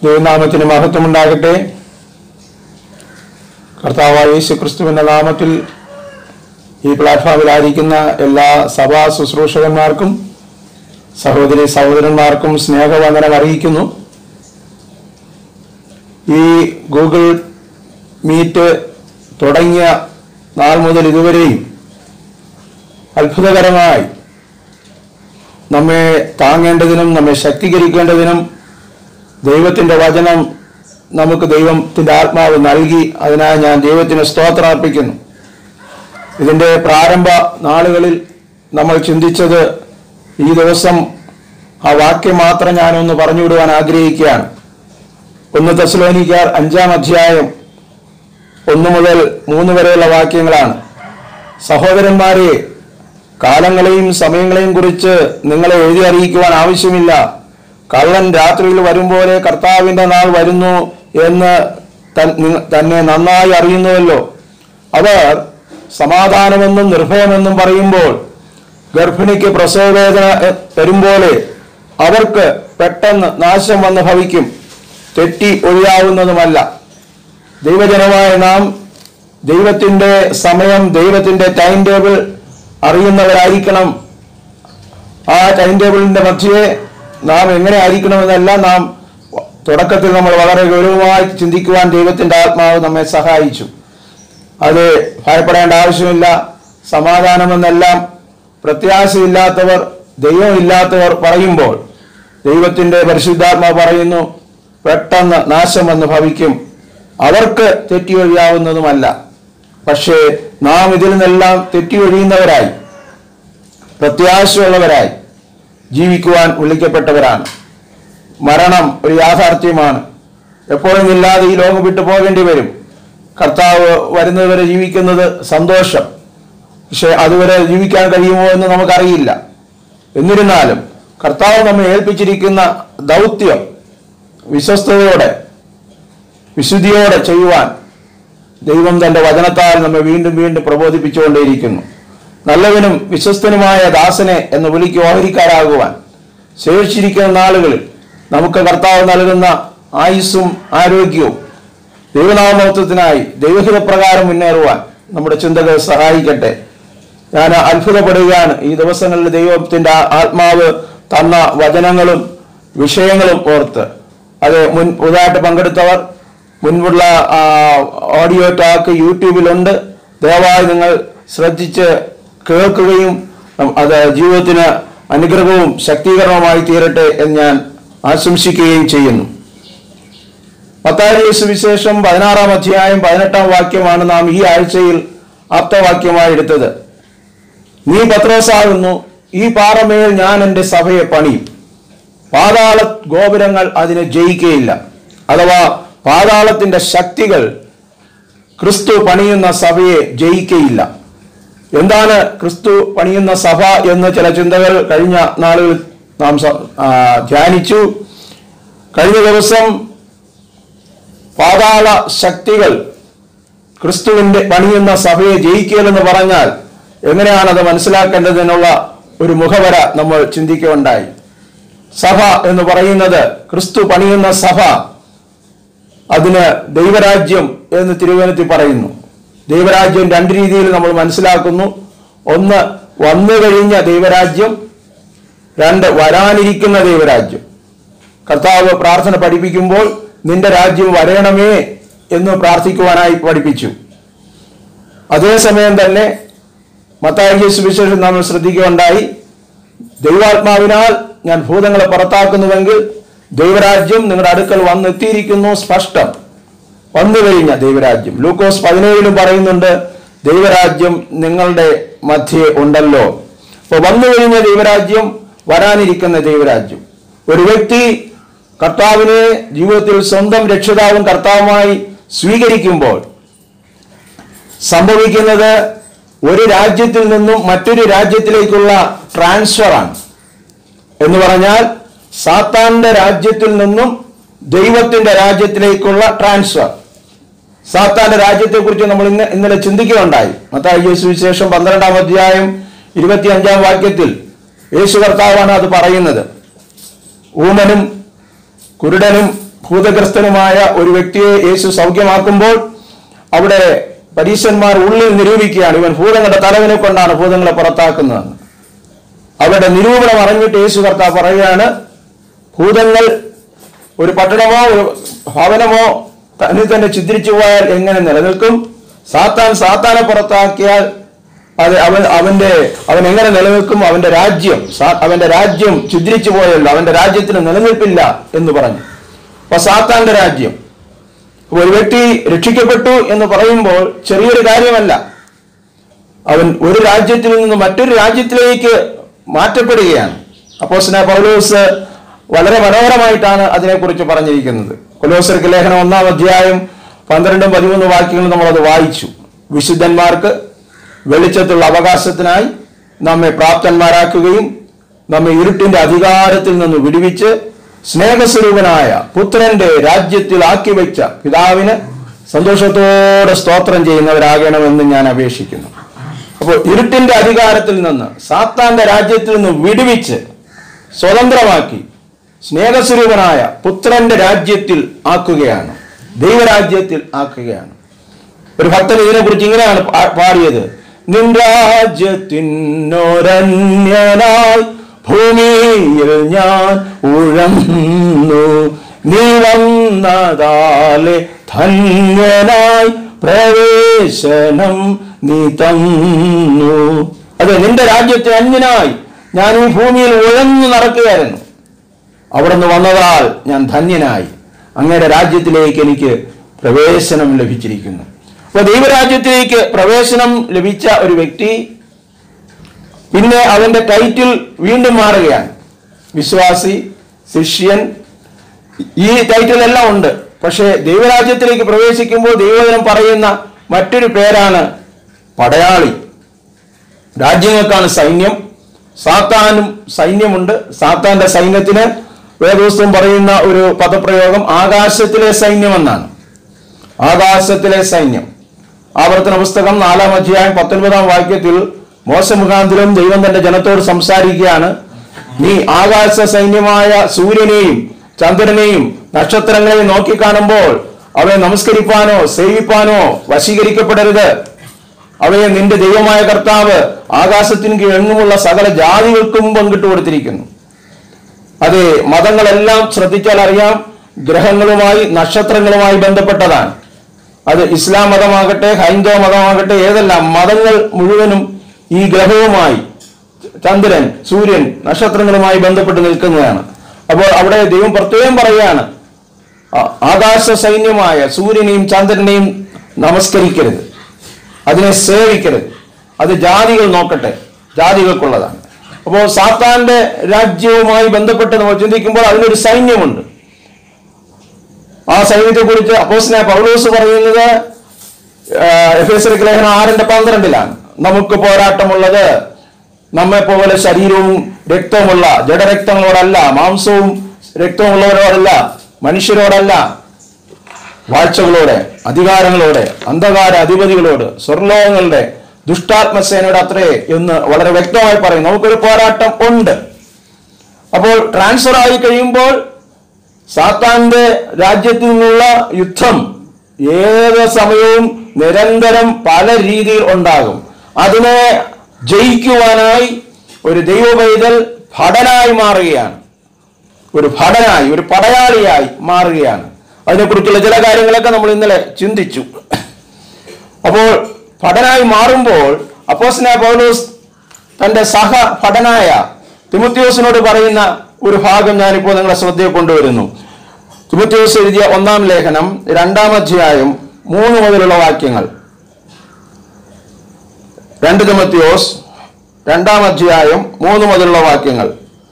ദൈവനാമത്തിന് മഹത്വമുണ്ടാകട്ടെ കർത്താവായ യേശു ക്രിസ്തുവിന്റെ നാമത്തിൽ ഈ പ്ലാറ്റ്ഫോമിലായിരിക്കുന്ന എല്ലാ സഭാ ശുശ്രൂഷകന്മാർക്കും സഹോദരി സഹോദരന്മാർക്കും സ്നേഹവന്ദനം അറിയിക്കുന്നു ഈ ഗൂഗിൾ മീറ്റ് തുടങ്ങിയ നാൾ മുതൽ ഇതുവരെയും അത്ഭുതകരമായി നമ്മെ താങ്ങേണ്ടതിനും നമ്മെ ശക്തീകരിക്കേണ്ടതിനും ദൈവത്തിൻ്റെ വചനം നമുക്ക് ദൈവത്തിൻ്റെ ആത്മാവ് നൽകി അതിനായി ഞാൻ ദൈവത്തിന് സ്തോത്രം അർപ്പിക്കുന്നു ഇതിൻ്റെ പ്രാരംഭ നാളുകളിൽ നമ്മൾ ചിന്തിച്ചത് ഈ ദിവസം ആ വാക്യം മാത്രം ഞാനൊന്ന് പറഞ്ഞുവിടുവാൻ ആഗ്രഹിക്കുകയാണ് ഒന്ന് തെസ്ലോനിക്കാർ അഞ്ചാം അധ്യായം ഒന്ന് മുതൽ മൂന്ന് വരെയുള്ള വാക്യങ്ങളാണ് സഹോദരന്മാരെ കാലങ്ങളെയും സമയങ്ങളെയും കുറിച്ച് നിങ്ങളെ എഴുതി അറിയിക്കുവാൻ ആവശ്യമില്ല കള്ളൻ രാത്രിയിൽ വരും പോലെ കർത്താവിന്റെ നാൾ വരുന്നു എന്ന് തൻ- നി- തന്നെ നന്നായി അറിയുന്നുവല്ലോ അവർ സമാധാനമെന്നും നിർഭയമെന്നും പറയുമ്പോൾ ഗർഭിണിക്ക് പ്രസവവേദന എ- വരുമ്പോലെ അവർക്ക് പെട്ടെന്ന് നാശം വന്ന് ഭവിക്കും തെറ്റി ഒഴിയാവുന്നതുമല്ല ദൈവജനമായ നാം ദൈവത്തിൻ്റെ സമയം ദൈവത്തിൻ്റെ ടൈം ടേബിൾ അറിയുന്നവരായിരിക്കണം ആ ടൈം ടേബിളിന്റെ മധ്യേ നാം എങ്ങനെ ആയിരിക്കണമെന്നെല്ലാം നാം തുടക്കത്തിൽ നമ്മൾ വളരെ ഗൗരവമായി ചിന്തിക്കുവാൻ ദൈവത്തിന്റെ ആത്മാവ് നമ്മെ സഹായിച്ചു അത് ഭയപ്പെടേണ്ട ആവശ്യമില്ല സമാധാനമെന്നെല്ലാം പ്രത്യാശയില്ലാത്തവർ ദൈവമില്ലാത്തവർ പറയുമ്പോൾ ദൈവത്തിന്റെ പരിശുദ്ധാത്മാവ് പറയുന്നു പെട്ടെന്ന് നാശം വന്ന് ഭവിക്കും അവർക്ക് തെറ്റിയൊഴിയാവുന്നതുമല്ല പക്ഷേ നാം ഇതിൽ നിന്നെല്ലാം തെറ്റിയൊഴിയുന്നവരായി പ്രത്യാശയുള്ളവരായി ജീവിക്കുവാൻ വിളിക്കപ്പെട്ടവരാണ് മരണം ഒരു യാഥാർത്ഥ്യമാണ് എപ്പോഴും ഇല്ലാതെ ഈ ലോകം വിട്ടു പോകേണ്ടി വരും കർത്താവ് വരുന്നതുവരെ ജീവിക്കുന്നത് സന്തോഷം പക്ഷെ അതുവരെ ജീവിക്കാൻ കഴിയുമോ എന്ന് നമുക്കറിയില്ല എന്നിരുന്നാലും കർത്താവ് നമ്മെ ഏൽപ്പിച്ചിരിക്കുന്ന ദൗത്യം വിശ്വസ്തയോടെ വിശുദ്ധിയോടെ ചെയ്യുവാൻ ദൈവം തന്റെ വചനത്താൽ നമ്മെ വീണ്ടും വീണ്ടും പ്രബോധിപ്പിച്ചുകൊണ്ടേയിരിക്കുന്നു നല്ലവനും വിശ്വസ്തനുമായ ദാസനെ എന്ന് വിളിക്ക് ഓഹരിക്കാരാകുവാൻ ശേഷിച്ചിരിക്കുന്ന നാളുകളിൽ നമുക്ക് കർത്താവ് നൽകുന്ന ആയുസ്സും ആരോഗ്യവും ദൈവനാമത്വത്തിനായി ദൈവഹിതപ്രകാരം മുന്നേറുവാൻ നമ്മുടെ ചിന്തകൾ സഹായിക്കട്ടെ ഞാൻ അത്ഭുതപ്പെടുകയാണ് ഈ ദിവസങ്ങളിൽ ദൈവത്തിന്റെ ആ- ആത്മാവ് തന്ന വചനങ്ങളും വിഷയങ്ങളും ഓർത്ത് അത് മുൻ പുതുതായിട്ട് പങ്കെടുത്തവർ മുൻപുള്ള ആ, ഓഡിയോ ടാക്ക് യൂട്യൂബിലുണ്ട് ദയവായി നിങ്ങൾ ശ്രദ്ധിച്ച് കേൾക്കുകയും ഉം, അത് ജീവിതത്തിന് അനുഗ്രഹവും ശക്തീകരണവുമായി തീരട്ടെ എന്ന് ഞാൻ ആശംസിക്കുകയും ചെയ്യുന്നു മത്തായി സുവിശേഷം പതിനാറാം അധ്യായം പതിനെട്ടാം വാക്യമാണ് നാം ഈ ആഴ്ചയിൽ ആപ്തവാക്യമായി എടുത്തത് നീ പത്രോസാകുന്നു ഈ പാറമേൽ ഞാൻ എൻ്റെ സഭയെ പണിയും പാതാള ഗോപുരങ്ങൾ അതിനെ ജയിക്കുകയില്ല അഥവാ പാതാളത്തിന്റെ ശക്തികൾ ക്രിസ്തു പണിയുന്ന സഭയെ ജയിക്കയില്ല എന്താണ് ക്രിസ്തു പണിയുന്ന സഭ എന്ന് ചില ചിന്തകൾ കഴിഞ്ഞ നാളുകളിൽ നാം സ- ആ, ധ്യാനിച്ചു കഴിഞ്ഞ ദിവസം പാതാള ശക്തികൾ ക്രിസ്തുവിന്റെ പണിയുന്ന സഭയെ ജയിക്കലെന്ന് പറഞ്ഞാൽ എങ്ങനെയാണ് അത് മനസ്സിലാക്കേണ്ടതിനുള്ള ഒരു മുഖവര നമ്മൾ ചിന്തിക്കുകയുണ്ടായി സഭ എന്ന് പറയുന്നത് ക്രിസ്തു പണിയുന്ന സഭ അതിന് ദൈവരാജ്യം എന്ന് തിരുവനന്തപുരത്തിൽ പറയുന്നു ദൈവരാജ്യം രണ്ട് രീതിയിൽ നമ്മൾ മനസ്സിലാക്കുന്നു ഒന്ന് വന്നു കഴിഞ്ഞ ദൈവരാജ്യം രണ്ട് വരാനിരിക്കുന്ന ദൈവരാജ്യം കർത്താവ് പ്രാർത്ഥന പഠിപ്പിക്കുമ്പോൾ നിന്റെ രാജ്യം വരയണമേ എന്ന് പ്രാർത്ഥിക്കുവാനായി പഠിപ്പിച്ചു അതേസമയം തന്നെ മത്തായി സുവിശേഷം നമ്മൾ ശ്രദ്ധിക്കുകയുണ്ടായി ദൈവാത്മാവിനാൽ ഞാൻ ഭൂതങ്ങളെ പുറത്താക്കുന്നുവെങ്കിൽ ദൈവരാജ്യം നിങ്ങളുടെ അടുക്കൽ വന്നെത്തിയിരിക്കുന്നു സ്പഷ്ടം വന്നു കഴിഞ്ഞ ദൈവരാജ്യം ലൂക്കോസ് പതിനേഴിലും പറയുന്നുണ്ട് ദൈവരാജ്യം നിങ്ങളുടെ മധ്യേ ഉണ്ടല്ലോ അപ്പൊ വന്നു കഴിഞ്ഞ ദൈവരാജ്യം വരാനിരിക്കുന്ന ദൈവരാജ്യം ഒരു വ്യക്തി കർത്താവിനെ ജീവിതത്തിൽ സ്വന്തം രക്ഷിതാവും കർത്താവുമായി സ്വീകരിക്കുമ്പോൾ സംഭവിക്കുന്നത് ഒരു രാജ്യത്തിൽ നിന്നും മറ്റൊരു രാജ്യത്തിലേക്കുള്ള ട്രാൻസ്ഫർ ആണ് എന്ന് പറഞ്ഞാൽ സാത്താന്റെ രാജ്യത്തിൽ നിന്നും ദൈവത്തിന്റെ രാജ്യത്തിലേക്കുള്ള ട്രാൻസ്ഫർ സാത്താന്റെ രാജ്യത്തെക്കുറിച്ച് നമ്മൾ ഇന്ന് ഇന്നലെ ചിന്തിക്കുകയുണ്ടായി മത്തായി യേശു വിശേഷം പന്ത്രണ്ടാം അധ്യായം ഇരുപത്തി അഞ്ചാം വാക്യത്തിൽ യേശു കർത്താവാണ് അത് പറയുന്നത് ഊമനും കുരുടനും ഭൂതഗ്രസ്തനുമായ ഒരു വ്യക്തിയെ യേശു സൗഖ്യമാക്കുമ്പോൾ അവിടെ പരീശന്മാർ ഉള്ളിൽ നിരൂപിക്കുകയാണ് ഇവൻ ഭൂതങ്ങളുടെ തലവനെ കൊണ്ടാണ് ഭൂതങ്ങളെ പുറത്താക്കുന്നതെന്ന് അവരുടെ നിരൂപണം അറിഞ്ഞിട്ട് യേശു കർത്താവ് പറയുകയാണ് ഭൂതങ്ങൾ ഒരു പട്ടണമോ ഒരു ഭവനമോ തന്നിൽ തന്നെ ചിത്രിച്ചു പോയാൽ എങ്ങനെ നിലനിൽക്കും സാത്താൻ സാത്താനെ പുറത്താക്കിയാൽ അത് അവൻ അവന്റെ അവൻ എങ്ങനെ നിലനിൽക്കും അവന്റെ രാജ്യം സാ- അവന്റെ രാജ്യം ചിദ്രിച്ചു പോയല്ലോ അവന്റെ രാജ്യത്തിന് നിലനിൽപ്പില്ല എന്ന് പറഞ്ഞു അപ്പൊ സാത്താന്റെ രാജ്യം അപ്പൊ ഒരു വ്യക്തി രക്ഷിക്കപ്പെട്ടു എന്ന് പറയുമ്പോൾ ചെറിയൊരു കാര്യമല്ല അവൻ ഒരു രാജ്യത്തിൽ നിന്ന് മറ്റൊരു രാജ്യത്തിലേക്ക് മാറ്റപ്പെടുകയാണ് അപ്പോസ്തലനായ പൗലോസ് വളരെ മനോഹരമായിട്ടാണ് അതിനെക്കുറിച്ച് പറഞ്ഞിരിക്കുന്നത് കൊലോസർക്ക് ലേഖനം ഒന്നാം അധ്യായം പന്ത്രണ്ടും പതിമൂന്ന് വാക്യങ്ങൾ നമ്മളത് വായിച്ചു വിശുദ്ധന്മാർക്ക് വെളിച്ചത്തുള്ള അവകാശത്തിനായി നമ്മെ പ്രാപ്തന്മാരാക്കുകയും നമ്മെ ഇരുട്ടിന്റെ അധികാരത്തിൽ നിന്ന് വിടുവിച്ച് സ്നേഹസ്വരൂപനായ പുത്രന്റെ രാജ്യത്തിൽ ആക്കി വെച്ച പിതാവിന് സന്തോഷത്തോടെ സ്തോത്രം ചെയ്യുന്നവരാകണമെന്ന് ഞാൻ അപേക്ഷിക്കുന്നു അപ്പോൾ ഇരുട്ടിന്റെ അധികാരത്തിൽ നിന്ന് സാത്താന്റെ രാജ്യത്തിൽ നിന്ന് വിടുവിച്ച് സ്വതന്ത്രമാക്കി സ്നേഹസ്വരൂപനായ പുത്രന്റെ രാജ്യത്തിൽ ആക്കുകയാണ് ദൈവരാജ്യത്തിൽ ആക്കുകയാണ് ഒരു ഭക്തൻ ഇതിനെക്കുറിച്ച് ഇങ്ങനെയാണ് പാ- പാടിയത് നിൻ രാജ്യത്തിനൊരന്യനായി ഭൂമിയിൽ ഞാൻ ഉഴന്നു നീ വന്നതാലെ ധന്യനായി പ്രവേശനം നീ തന്നു അതെ നിന്റെ രാജ്യത്തിന് അന്യനായി ഞാൻ ഈ ഭൂമിയിൽ ഉഴന്നു നടക്കുകയായിരുന്നു അവിടെ നിന്ന് വന്നതാൽ ഞാൻ ധന്യനായി അങ്ങയുടെ രാജ്യത്തിലേക്ക് എനിക്ക് പ്രവേശനം ലഭിച്ചിരിക്കുന്നു അപ്പൊ ദൈവരാജ്യത്തിലേക്ക് പ്രവേശനം ലഭിച്ച ഒരു വ്യക്തി പിന്നെ അവന്റെ ടൈറ്റിൽ വീണ്ടും മാറുകയാണ് വിശ്വാസി ശിഷ്യൻ ഈ ടൈറ്റിൽ എല്ലാം ഉണ്ട് പക്ഷേ ദൈവരാജ്യത്തിലേക്ക് പ്രവേശിക്കുമ്പോൾ ദൈവജനം പറയുന്ന മറ്റൊരു പേരാണ് പടയാളി രാജ്യങ്ങൾക്കാണ് സൈന്യം സാത്താനും സൈന്യമുണ്ട് സാത്താന്റെ സൈന്യത്തിന് വേദോസ്തം പറയുന്ന ഒരു പദപ്രയോഗം ആകാശത്തിലെ സൈന്യമെന്നാണ് ആകാശത്തിലെ സൈന്യം ആവർത്തന പുസ്തകം നാലാം അധ്യായം പത്തൊൻപതാം വാക്യത്തിൽ മോശമുഖാന്തരം ദൈവം തന്റെ ജനത്തോട് സംസാരിക്കുകയാണ് നീ ആകാശ സൈന്യമായ സൂര്യനെയും ചന്ദ്രനെയും നക്ഷത്രങ്ങളെയും നോക്കിക്കാണുമ്പോൾ അവയെ നമസ്കരിപ്പാനോ സേവിപ്പാനോ വശീകരിക്കപ്പെടരുത് അവയെ നിന്റെ ദൈവമായ കർത്താവ് ആകാശത്തിന് കീഴെങ്ങുമുള്ള സകല ജാതികൾക്കും പങ്കിട്ട് കൊടുത്തിരിക്കുന്നു അതെ മതങ്ങളെല്ലാം ശ്രദ്ധിച്ചാൽ അറിയാം ഗ്രഹങ്ങളുമായി നക്ഷത്രങ്ങളുമായി ബന്ധപ്പെട്ടതാണ് അത് ഇസ്ലാം മതമാകട്ടെ ഹൈന്ദവ മതമാകട്ടെ ഏതെല്ലാം മതങ്ങൾ മുഴുവനും ഈ ഗ്രഹവുമായി ചന്ദ്രൻ സൂര്യൻ നക്ഷത്രങ്ങളുമായി ബന്ധപ്പെട്ട് നിൽക്കുന്നതാണ് അപ്പോൾ അവിടെ ദൈവം പ്രത്യേകം പറയുകയാണ് ആ- ആകാശ സൈന്യമായ സൂര്യനെയും ചന്ദ്രനെയും നമസ്കരിക്കരുത് അതിനെ സേവിക്കരുത് അത് ജാതികൾ നോക്കട്ടെ ജാതികൾക്കുള്ളതാണ് അപ്പോൾ സാത്താന്റെ രാജ്യവുമായി ബന്ധപ്പെട്ട് നമ്മൾ ചിന്തിക്കുമ്പോൾ അതിനൊരു സൈന്യമുണ്ട് ആ സൈന്യത്തെ കുറിച്ച് അപ്പോസ്തലനായ പൗലോസ് പറയുന്നത് എഫ് എസ് ലേഖനം ആറിന്റെ പന്ത്രണ്ടിലാണ് നമുക്ക് പോരാട്ടമുള്ളത് നമ്മെ പോലെ ശരീരവും രക്തവുമുള്ള ജഡരക്തങ്ങളോടല്ല മാംസവും രക്തമുള്ളവരോടല്ല മനുഷ്യരോടല്ല വാഴ്ചകളോടെ അധികാരങ്ങളോടെ അന്ധകാര അധിപതികളോട് സ്വർലോകങ്ങളുടെ ദുഷ്ടാത്മസേനയുടെ അത്രേ എന്ന് വളരെ വ്യക്തമായി പറയും നമുക്കൊരു പോരാട്ടം ഉണ്ട് അപ്പോൾ ട്രാൻസ്ഫർ ആയി കഴിയുമ്പോൾ സാത്താന്റെ രാജ്യത്തിൽ നിന്നുള്ള യുദ്ധം ഏത് സമയവും നിരന്തരം പല രീതിയിൽ ഉണ്ടാകും അതിനെ ജയിക്കുവാനായി ഒരു ദൈവ പൈതൽ ഭടനായി മാറുകയാണ് ഒരു ഭടനായി ഒരു പടയാളിയായി മാറുകയാണ് അതിനെക്കുറിച്ചുള്ള ചില കാര്യങ്ങളൊക്കെ നമ്മൾ ഇന്നലെ ചിന്തിച്ചു അപ്പോൾ ഭടനായി മാറുമ്പോൾ അപ്പോസ്തലനായ പൗലോസ് തന്റെ സഹ ഭടനായ തിമുത്തിയോസിനോട് പറയുന്ന ഒരു ഭാഗം ഞാനിപ്പോൾ നിങ്ങളെ ശ്രദ്ധയിൽ കൊണ്ടുവരുന്നു തിമുത്തിയോസ് എഴുതിയ ഒന്നാം ലേഖനം രണ്ടാം അധ്യായം മൂന്ന് മുതലുള്ള വാക്യങ്ങൾ രണ്ട് തിമത്തിയോസ് രണ്ടാം അധ്യായം മൂന്ന് മുതലുള്ള വാക്യങ്ങൾ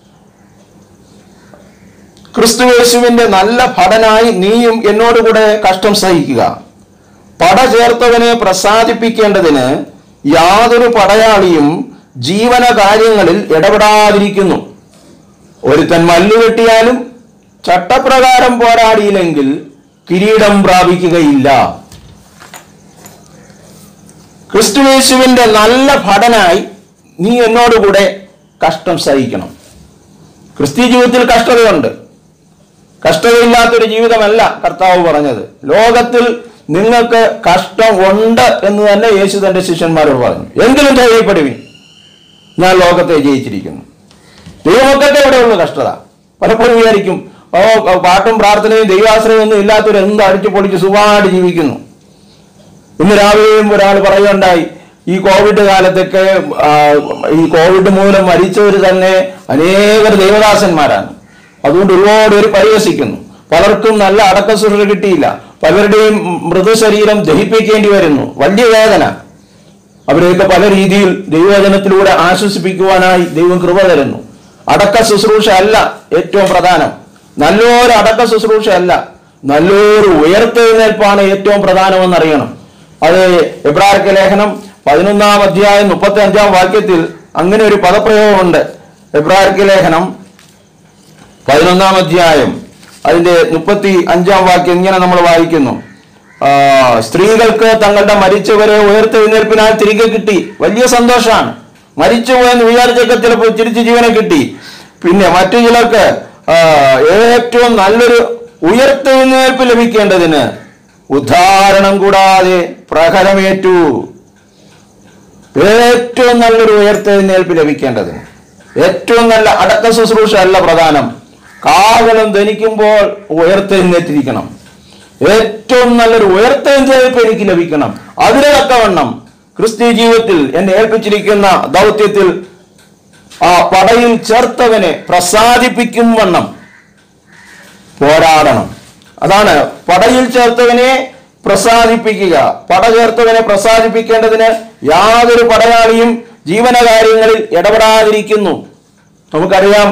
ക്രിസ്തുയേശുവിന്റെ നല്ല ഭടനായി നീയും എന്നോടുകൂടെ കഷ്ടം സഹിക്കുക പട ചേർത്തവനെ പ്രസാദിപ്പിക്കേണ്ടതിന് യാതൊരു പടയാളിയും ജീവന കാര്യങ്ങളിൽ ഇടപെടാതിരിക്കുന്നു ഒരുത്തൻ മല്ലു കെട്ടിയാലും ചട്ടപ്രകാരം പോരാടിയില്ലെങ്കിൽ കിരീടം പ്രാപിക്കുകയില്ല ക്രിസ്തുയേശുവിന്റെ നല്ല ഭടനായി നീ എന്നോടുകൂടെ കഷ്ടം സഹിക്കണം ക്രിസ്തീയ ജീവിതത്തിൽ കഷ്ടതയുണ്ട് കഷ്ടതയില്ലാത്തൊരു ജീവിതമല്ല കർത്താവ് പറഞ്ഞത് ലോകത്തിൽ നിങ്ങൾക്ക് കഷ്ടം ഉണ്ട് എന്ന് തന്നെ യേശു തന്റെ ശിഷ്യന്മാരോട് പറഞ്ഞു എങ്കിലും ധൈര്യപ്പെടുവിൻ ഞാൻ ലോകത്തെ ജയിച്ചിരിക്കുന്നു ദൈവമക്കൾക്ക് എവിടെയുള്ള കഷ്ടത പലപ്പോഴും വിചാരിക്കും ഓ പാട്ടും പ്രാർത്ഥനയും ദൈവാശ്രയം ഒന്നും ഇല്ലാത്തവർ എന്ത് അടിച്ചു പൊളിച്ച് സുഖമായിട്ട് ജീവിക്കുന്നു ഇന്ന് രാവിലെയും ഒരാൾ പറയുകയുണ്ടായി ഈ കോവിഡ് കാലത്തൊക്കെ ആ, ഈ കോവിഡ് മൂലം മരിച്ചവർ തന്നെ അനേകർ ദൈവദാസന്മാരാണ് അതുകൊണ്ട് ഒരുപാട് പേര് പരിഹസിക്കുന്നു പലർക്കും നല്ല അടക്ക ശുശ്രൂഷ കിട്ടിയില്ല പലരുടെയും മൃതശരീരം ദഹിപ്പിക്കേണ്ടി വരുന്നു വലിയ വേദന അവരെയൊക്കെ പല രീതിയിൽ ദൈവവചനത്തിലൂടെ ആശ്വസിപ്പിക്കുവാനായി ദൈവം കൃപ തരുന്നു അടക്ക ശുശ്രൂഷ അല്ല ഏറ്റവും പ്രധാനം നല്ലൊരു അടക്ക ശുശ്രൂഷ അല്ല നല്ലൊരു ഉയർത്തെഴുന്നേൽപ്പാണ് ഏറ്റവും പ്രധാനമെന്ന് അറിയണം അത് എബ്രാർക്ക് ലേഖനം പതിനൊന്നാം അധ്യായം മുപ്പത്തി അഞ്ചാം വാക്യത്തിൽ അങ്ങനെ ഒരു പദപ്രയോഗമുണ്ട് എബ്രാർക്ക് ലേഖനം പതിനൊന്നാം അധ്യായം അതിന്റെ മുപ്പത്തി അഞ്ചാം വാക്യം ഇങ്ങനെ നമ്മൾ വായിക്കുന്നു ആ, സ്ത്രീകൾക്ക് തങ്ങളുടെ മരിച്ചവരെ ഉയർത്തെഴുന്നേൽപ്പിനാൽ തിരികെ കിട്ടി വലിയ സന്തോഷമാണ് മരിച്ചുപോയെന്ന് വിചാരിച്ചൊക്കെ ചിലപ്പോൾ തിരിച്ച് ജീവനെ കിട്ടി പിന്നെ മറ്റു ചിലർക്ക് ആ, ഏറ്റവും നല്ലൊരു ഉയർത്തെഴുന്നേൽപ്പ് ലഭിക്കേണ്ടതിന് ഉദാഹരണം കൂടാതെ പ്രഹരമേറ്റു ഏറ്റവും നല്ലൊരു ഉയർത്തെഴുന്നേൽപ്പ് ലഭിക്കേണ്ടതിന് ഏറ്റവും നല്ല അടക്ക ശുശ്രൂഷ അല്ല പ്രധാനം കാവലം ധനിക്കുമ്പോൾ ഉയർത്തെഴുന്നേറ്റിരിക്കണം ഏറ്റവും നല്ലൊരു ഉയർത്തെഴുന്നേൽപ്പ് എനിക്ക് ലഭിക്കണം അതിന് തക്കവണ്ണം ക്രിസ്ത്യ ജീവിതത്തിൽ എന്നെ ഏൽപ്പിച്ചിരിക്കുന്ന ദൗത്യത്തിൽ ആ പടയിൽ ചേർത്തവനെ പ്രസാദിപ്പിക്കും വണ്ണം പോരാടണം അതാണ് പടയിൽ ചേർത്തവനെ പ്രസാദിപ്പിക്കുക പട ചേർത്തവനെ പ്രസാദിപ്പിക്കേണ്ടതിന് യാതൊരു പടയാളിയും ജീവനകാര്യങ്ങളിൽ ഇടപെടാതിരിക്കുന്നു നമുക്കറിയാം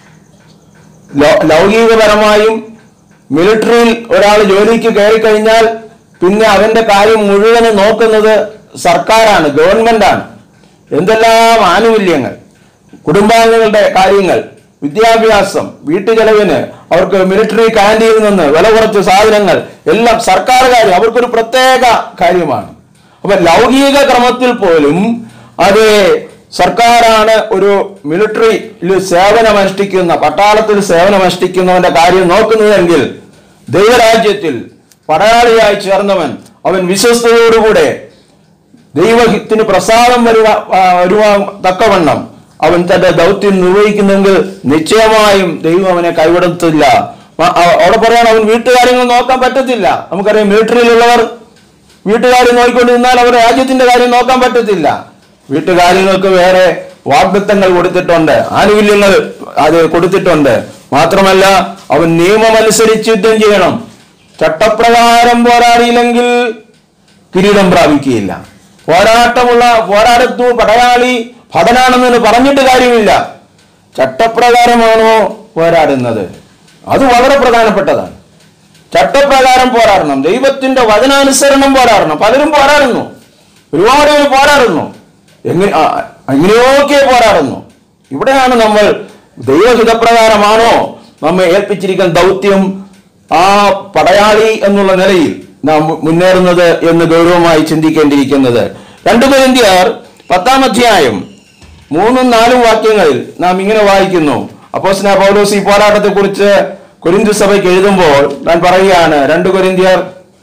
ലൗ- ലൗകികപരമായും മിലിറ്ററിയിൽ ഒരാൾ ജോലിക്ക് കയറി കഴിഞ്ഞാൽ പിന്നെ അവന്റെ കാര്യം മുഴുവനും നോക്കുന്നത് സർക്കാരാണ് ഗവൺമെന്റാണ് എന്തെല്ലാം ആനുകൂല്യങ്ങൾ കുടുംബാംഗങ്ങളുടെ കാര്യങ്ങൾ വിദ്യാഭ്യാസം വീട്ടുചെലവിന് അവർക്ക് മിലിറ്ററി ക്യാൻറ്റീനിൽ നിന്ന് വില കുറച്ച് സാധനങ്ങൾ എല്ലാം സർക്കാർ കാര്യം അവർക്കൊരു പ്രത്യേക കാര്യമാണ് അപ്പൊ ലൗകിക ക്രമത്തിൽ പോലും അത് സർക്കാരാണ് ഒരു മിലിറ്ററിയിൽ സേവനമനുഷ്ഠിക്കുന്ന പട്ടാളത്തിൽ സേവനമനുഷ്ഠിക്കുന്നവന്റെ കാര്യം നോക്കുന്നതെങ്കിൽ ദൈവരാജ്യത്തിൽ പടയാളിയായി ചേർന്നവൻ അവൻ വിശ്വസ്തയോടുകൂടെ ദൈവഹിത്തിന് പ്രസാദം വരുക ആ, വരുവാൻ തക്കവണ്ണം അവൻ തന്റെ ദൗത്യം നിർവഹിക്കുന്നെങ്കിൽ നിശ്ചയമായും ദൈവം അവനെ കൈവിടത്തില്ല ആ, ആ, അവിടെ പറയാൻ അവൻ വീട്ടുകാര്യങ്ങൾ നോക്കാൻ പറ്റത്തില്ല നമുക്കറിയാം മിലിറ്ററിയിലുള്ളവർ വീട്ടുകാര്യം നോക്കിക്കൊണ്ട് നിന്നാൽ അവർ രാജ്യത്തിന്റെ കാര്യം നോക്കാൻ പറ്റത്തില്ല വീട്ടുകാര്യങ്ങൾക്ക് വേറെ വാഗ്ദത്തങ്ങൾ കൊടുത്തിട്ടുണ്ട് ആനുകൂല്യങ്ങൾ അത് കൊടുത്തിട്ടുണ്ട് മാത്രമല്ല അവൻ നിയമമനുസരിച്ച് യുദ്ധം ചെയ്യണം ചട്ടപ്രകാരം പോരാടിയില്ലെങ്കിൽ കിരീടം പ്രാപിക്കുകയില്ല പോരാട്ടമുള്ള പോരാടത്തു പടയാളി ഭടനാണെന്ന് പറഞ്ഞിട്ട് കാര്യമില്ല ചട്ടപ്രകാരമാണോ പോരാടുന്നത് അത് വളരെ പ്രധാനപ്പെട്ടതാണ് ചട്ടപ്രകാരം പോരാടണം ദൈവത്തിന്റെ വചനാനുസരണം പോരാടണം പലരും പോരാടുന്നു ഒരുപാട് പേര് പോരാടുന്നു എങ്ങനെ ആ, എങ്ങനെയൊക്കെ പോരാടുന്നു ഇവിടെയാണ് നമ്മൾ ദൈവഹിതപ്രകാരമാണോ നമ്മെ ഏൽപ്പിച്ചിരിക്കുന്ന ദൗത്യം ആ പടയാളി എന്നുള്ള നിലയിൽ നാം മുന്നേറുന്നത് എന്ന് ഗൗരവമായി ചിന്തിക്കേണ്ടിയിരിക്കുന്നത് രണ്ടു കൊരിന്ത്യർ പത്താം അധ്യായം മൂന്നും നാലും വാക്യങ്ങളിൽ നാം ഇങ്ങനെ വായിക്കുന്നു അപ്പോസ്ന പൗലോസ് ഈ പോരാട്ടത്തെ കുറിച്ച് കൊരിന്തു സഭയ്ക്ക് എഴുതുമ്പോൾ ഞാൻ പറയുകയാണ് രണ്ടു കൊരിന്ത്യർ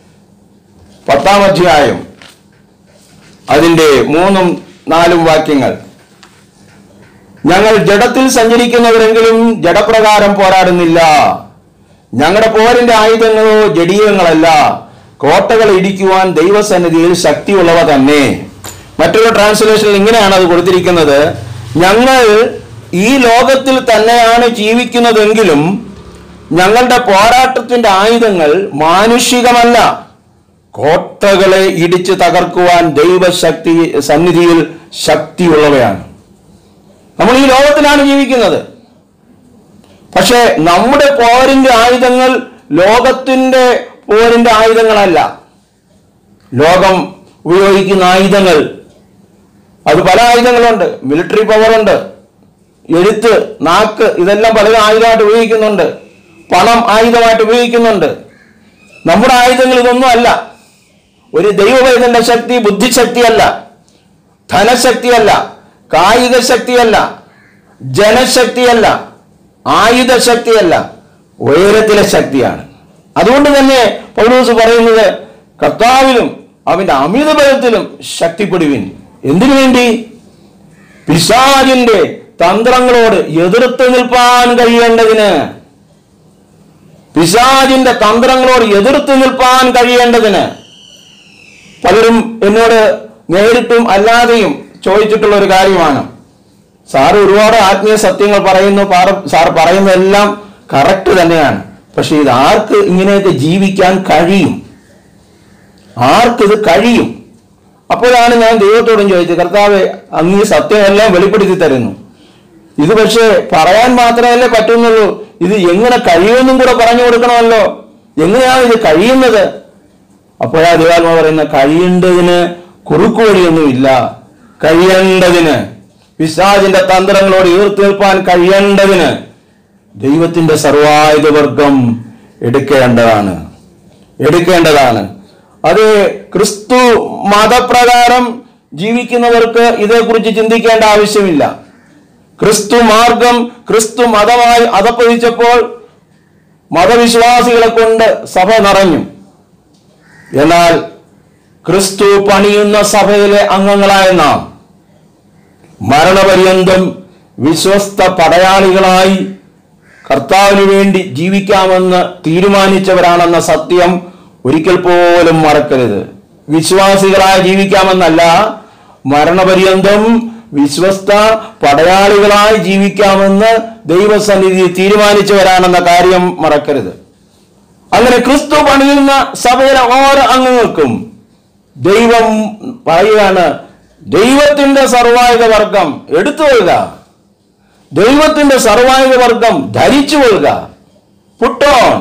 പത്താം അധ്യായം അതിന്റെ മൂന്നും നാലും വാക്യങ്ങൾ ഞങ്ങൾ ജഡത്തിൽ സഞ്ചരിക്കുന്നവരെങ്കിലും ജഡപ്രകാരം പോരാടുന്നില്ല ഞങ്ങളുടെ പോരിന്റെ ആയുധങ്ങളോ ജഡീയങ്ങളല്ല കോട്ടകൾ ഇടിക്കുവാൻ ദൈവസന്നിധിയിൽ ശക്തിയുള്ളവ തന്നെ മറ്റൊരു ട്രാൻസ്ലേഷനിൽ ഇങ്ങനെയാണ് അത് കൊടുത്തിരിക്കുന്നത് ഞങ്ങൾ ഈ ലോകത്തിൽ തന്നെയാണ് ജീവിക്കുന്നതെങ്കിലും ഞങ്ങളുടെ പോരാട്ടത്തിന്റെ ആയുധങ്ങൾ മാനുഷികമല്ല കോട്ടകളെ ഇടിച്ച് തകർക്കുവാൻ ദൈവശക്തി സന്നിധിയിൽ ശക്തിയുള്ളവയാണ് നമ്മൾ ഈ ലോകത്തിലാണ് ജീവിക്കുന്നത് പക്ഷേ നമ്മുടെ പോരിന്റെ ആയുധങ്ങൾ ലോകത്തിന്റെ പോരിന്റെ ആയുധങ്ങളല്ല ലോകം ഉപയോഗിക്കുന്ന ആയുധങ്ങൾ അത് പല ആയുധങ്ങളുണ്ട് മിലിറ്ററി പവറുണ്ട് എഴുത്ത് നാക്ക് ഇതെല്ലാം പല ആയുധമായിട്ട് ഉപയോഗിക്കുന്നുണ്ട് പണം ആയുധമായിട്ട് ഉപയോഗിക്കുന്നുണ്ട് നമ്മുടെ ആയുധങ്ങൾ ഇതൊന്നും അല്ല ഒരു ദൈവവേദന്റെ ശക്തി ബുദ്ധിശക്തിയല്ല ധനശക്തിയല്ല കായിക ശക്തിയല്ല ജനശക്തിയല്ല ആയുധ ശക്തിയല്ല ഉയരത്തിലെ ശക്തിയാണ് അതുകൊണ്ട് തന്നെ പൗലോസ് പറയുന്നത് കർത്താവിലും അവന്റെ അമിത ബലത്തിലും ശക്തിപ്പെടുവിൻ എന്തിനു വേണ്ടി പിശാചിന്റെ തന്ത്രങ്ങളോട് എതിർത്ത് നിൽപ്പാൻ കഴിയേണ്ടതിന് പിശാചിന്റെ തന്ത്രങ്ങളോട് എതിർത്ത് നിൽപ്പാൻ കഴിയേണ്ടതിന് പലരും എന്നോട് നേരിട്ടും അല്ലാതെയും ചോദിച്ചിട്ടുള്ള ഒരു കാര്യമാണ് സാർ ഒരുപാട് ആത്മീയ സത്യങ്ങൾ പറയുന്നു പാറ- സാർ പറയുന്നതെല്ലാം കറക്റ്റ് തന്നെയാണ് പക്ഷെ ഇത് ആർക്ക് ഇങ്ങനെയൊക്കെ ജീവിക്കാൻ കഴിയും ആർക്കിത് കഴിയും അപ്പോഴാണ് ഞാൻ ദൈവത്തോടും ചോദിച്ചത് കർത്താവ് അങ്ങ് ഈ സത്യമെല്ലാം വെളിപ്പെടുത്തി തരുന്നു ഇത് പക്ഷേ പറയാൻ മാത്രമല്ലേ പറ്റുന്നുള്ളൂ ഇത് എങ്ങനെ കഴിയുമെന്നും കൂടെ പറഞ്ഞു കൊടുക്കണമല്ലോ എങ്ങനെയാണ് ഇത് കഴിയുന്നത് അപ്പോഴാ ദൈവാത്മ പറയുന്ന കഴിയേണ്ടതിന് കുറുക്കുവഴിയൊന്നുമില്ല കഴിയേണ്ടതിന് പിശാചിന്റെ തന്ത്രങ്ങളോട് എതിർത്ത് നിൽപ്പാൻ കഴിയേണ്ടതിന് ദൈവത്തിന്റെ സർവായുധ വർഗം എടുക്കേണ്ടതാണ് എടുക്കേണ്ടതാണ് അത് ക്രിസ്തു മതപ്രകാരം ജീവിക്കുന്നവർക്ക് ഇതേക്കുറിച്ച് ചിന്തിക്കേണ്ട ആവശ്യമില്ല ക്രിസ്തു മാർഗം ക്രിസ്തു മതമായി അധപ്പതിച്ചപ്പോൾ മതവിശ്വാസികളെ കൊണ്ട് സഭ നിറഞ്ഞു എന്നാൽ ക്രിസ്തു പണിയുന്ന സഭയിലെ അംഗങ്ങളായ നാം മരണപര്യന്തം വിശ്വസ്ത പടയാളികളായി കർത്താവിന് വേണ്ടി ജീവിക്കാമെന്ന് തീരുമാനിച്ചവരാണെന്ന സത്യം ഒരിക്കൽ പോലും മറക്കരുത് വിശ്വാസികളായി ജീവിക്കാമെന്നല്ല മരണപര്യന്തം വിശ്വസ്ത പടയാളികളായി ജീവിക്കാമെന്ന് ദൈവസന്നിധി തീരുമാനിച്ചവരാണെന്ന കാര്യം മറക്കരുത് അങ്ങനെ ക്രിസ്തു പണിയുന്ന സഭയിലെ ഓരോ അംഗങ്ങൾക്കും ദൈവം പറയുകയാണ് ദൈവത്തിന്റെ സർവായുധ വർഗം എടുത്തു കൊള്ളുക ദൈവത്തിന്റെ സർവായുധ വർഗം ധരിച്ചു കൊള്ളുക put on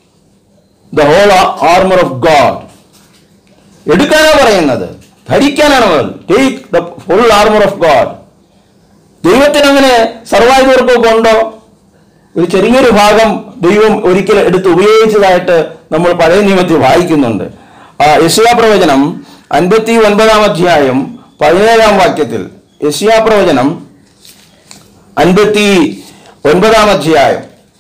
the whole armour of God എടുക്കാനാ പറയുന്നത് ധരിക്കാനാണ് take the full armour of God ദൈവത്തിന് അങ്ങനെ സർവായുധ വർഗമൊക്കെ ഉണ്ടോ ഒരു ചെറിയൊരു ഭാഗം ദൈവം ഒരിക്കൽ എടുത്ത് ഉപയോഗിച്ചതായിട്ട് നമ്മൾ പഴയ നിയമത്തിൽ വായിക്കുന്നുണ്ട് ആ യശയാ പ്രവചനം അൻപത്തി ഒൻപതാം അധ്യായം പതിനേഴാം വാക്യത്തിൽ യശയാ പ്രവചനം അൻപത്തി ഒൻപതാം അധ്യായം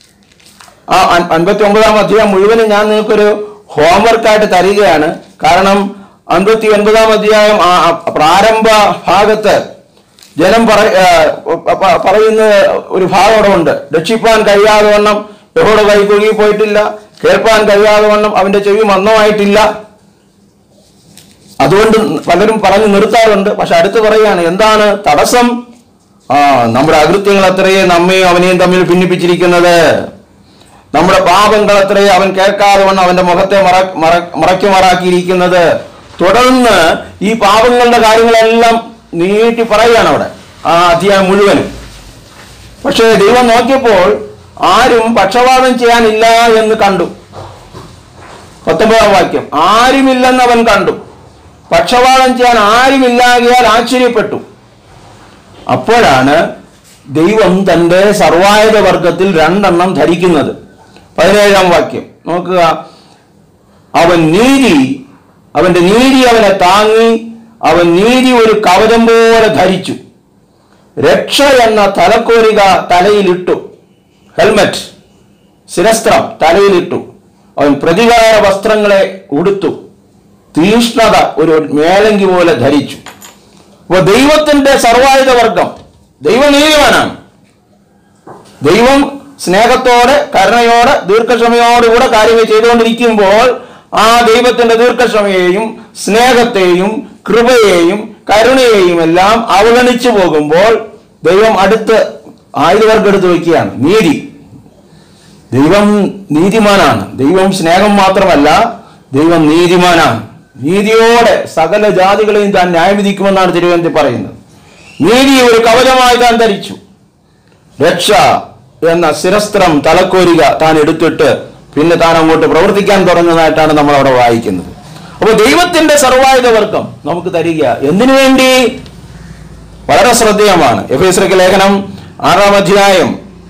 ആ അൻ- അൻപത്തി ഒമ്പതാം അധ്യായം മുഴുവനും ഞാൻ നിങ്ങൾക്കൊരു ഹോംവർക്കായിട്ട് തരികയാണ് കാരണം അൻപത്തി ഒൻപതാം അധ്യായം ആ ആ പ്രാരംഭ ഭാഗത്ത് ജനം പറ ആ, പ- പ- പറയുന്ന ഒരു ഭാഗം അവിടെ ഉണ്ട് രക്ഷിപ്പാൻ കഴിയാതെ വണ്ണം യഹോടെ കൈ കുഴുകി പോയിട്ടില്ല കേൾപ്പാൻ കഴിയാതെ വണ്ണം അവന്റെ ചെവി മന്ദമായിട്ടില്ല അതുകൊണ്ട് പലരും പറഞ്ഞു നിർത്താറുണ്ട് പക്ഷെ അടുത്ത് പറയുകയാണ് എന്താണ് തടസ്സം ആ നമ്മുടെ അകൃത്യങ്ങൾ അത്രയേ നമ്മയും അവനെയും തമ്മിൽ ഭിന്നിപ്പിച്ചിരിക്കുന്നത് നമ്മുടെ പാപങ്ങൾ അത്രയേ അവൻ കേൾക്കാതെ വണ്ണം അവന്റെ മുഖത്തെ മറ മറ- മറയ്ക്കുമാറാക്കിയിരിക്കുന്നത് തുടർന്ന് ഈ പാപങ്ങളുടെ കാര്യങ്ങളെല്ലാം നീട്ടി പറയുകയാണ് അവിടെ ആ അധ്യായം മുഴുവനും പക്ഷേ ദൈവം നോക്കിയപ്പോൾ ആരും പക്ഷപാതം ചെയ്യാനില്ല എന്ന് കണ്ടു പത്തൊമ്പതാം വാക്യം ആരുമില്ലെന്ന് അവൻ കണ്ടു പക്ഷപാതം ചെയ്യാൻ ആരുമില്ലാകിയാൽ ആശ്ചര്യപ്പെട്ടു അപ്പോഴാണ് ദൈവം തന്റെ സർവായുധ വർഗത്തിൽ രണ്ടെണ്ണം ധരിക്കുന്നത് പതിനേഴാം വാക്യം നോക്കുക അവൻ നീതി അവന്റെ നീതി അവനെ താങ്ങി അവൻ നീതി ഒരു കവചം പോലെ ധരിച്ചു രക്ഷ എന്ന തലക്കോരിക തലയിലിട്ടു ഹെൽമറ്റ് ശിരസ്ത്രം തലയിലിട്ടു അവൻ പ്രതികാര വസ്ത്രങ്ങളെ ഉടുത്തു തീഷ്ണത ഒരു മേലങ്കി പോലെ ധരിച്ചു അപ്പൊ ദൈവത്തിന്റെ സർവായുധ വർഗം ദൈവം നീതിമാനാണ് ദൈവം സ്നേഹത്തോടെ കരുണയോടെ ദീർഘക്ഷമയോടുകൂടെ കാര്യങ്ങൾ ചെയ്തുകൊണ്ടിരിക്കുമ്പോൾ ആ ദൈവത്തിന്റെ ദീർഘക്ഷമയെയും സ്നേഹത്തെയും കൃപയെയും കരുണയെയും എല്ലാം അവഗണിച്ചു പോകുമ്പോൾ ദൈവം അടുത്ത് ആയുധവർഗം എടുത്ത് വയ്ക്കുകയാണ് നീതി ദൈവം നീതിമാനാണ് ദൈവം സ്നേഹം മാത്രമല്ല ദൈവം നീതിമാനാണ് നീതിയോടെ സകല ജാതികളെയും താൻ ന്യായവിധിക്കുമെന്നാണ് തിരുവനന്തപുരത്തിൽ പറയുന്നത് നീതി ഒരു കവചമായി താൻ ധരിച്ചു രക്ഷ എന്ന ശിരസ്ത്രം തലക്കോരിക താൻ എടുത്തിട്ട് പിന്നെ താൻ അങ്ങോട്ട് പ്രവർത്തിക്കാൻ തുടങ്ങുന്നതായിട്ടാണ് നമ്മൾ അവിടെ വായിക്കുന്നത് അപ്പോൾ ദൈവത്തിന്റെ സർവായുധ വർഗം നമുക്ക് തരിക എന്തിനു വേണ്ടി വളരെ ശ്രദ്ധേയമാണ് എഫ് എസ് ലേഖനം ആറാം അധ്യായം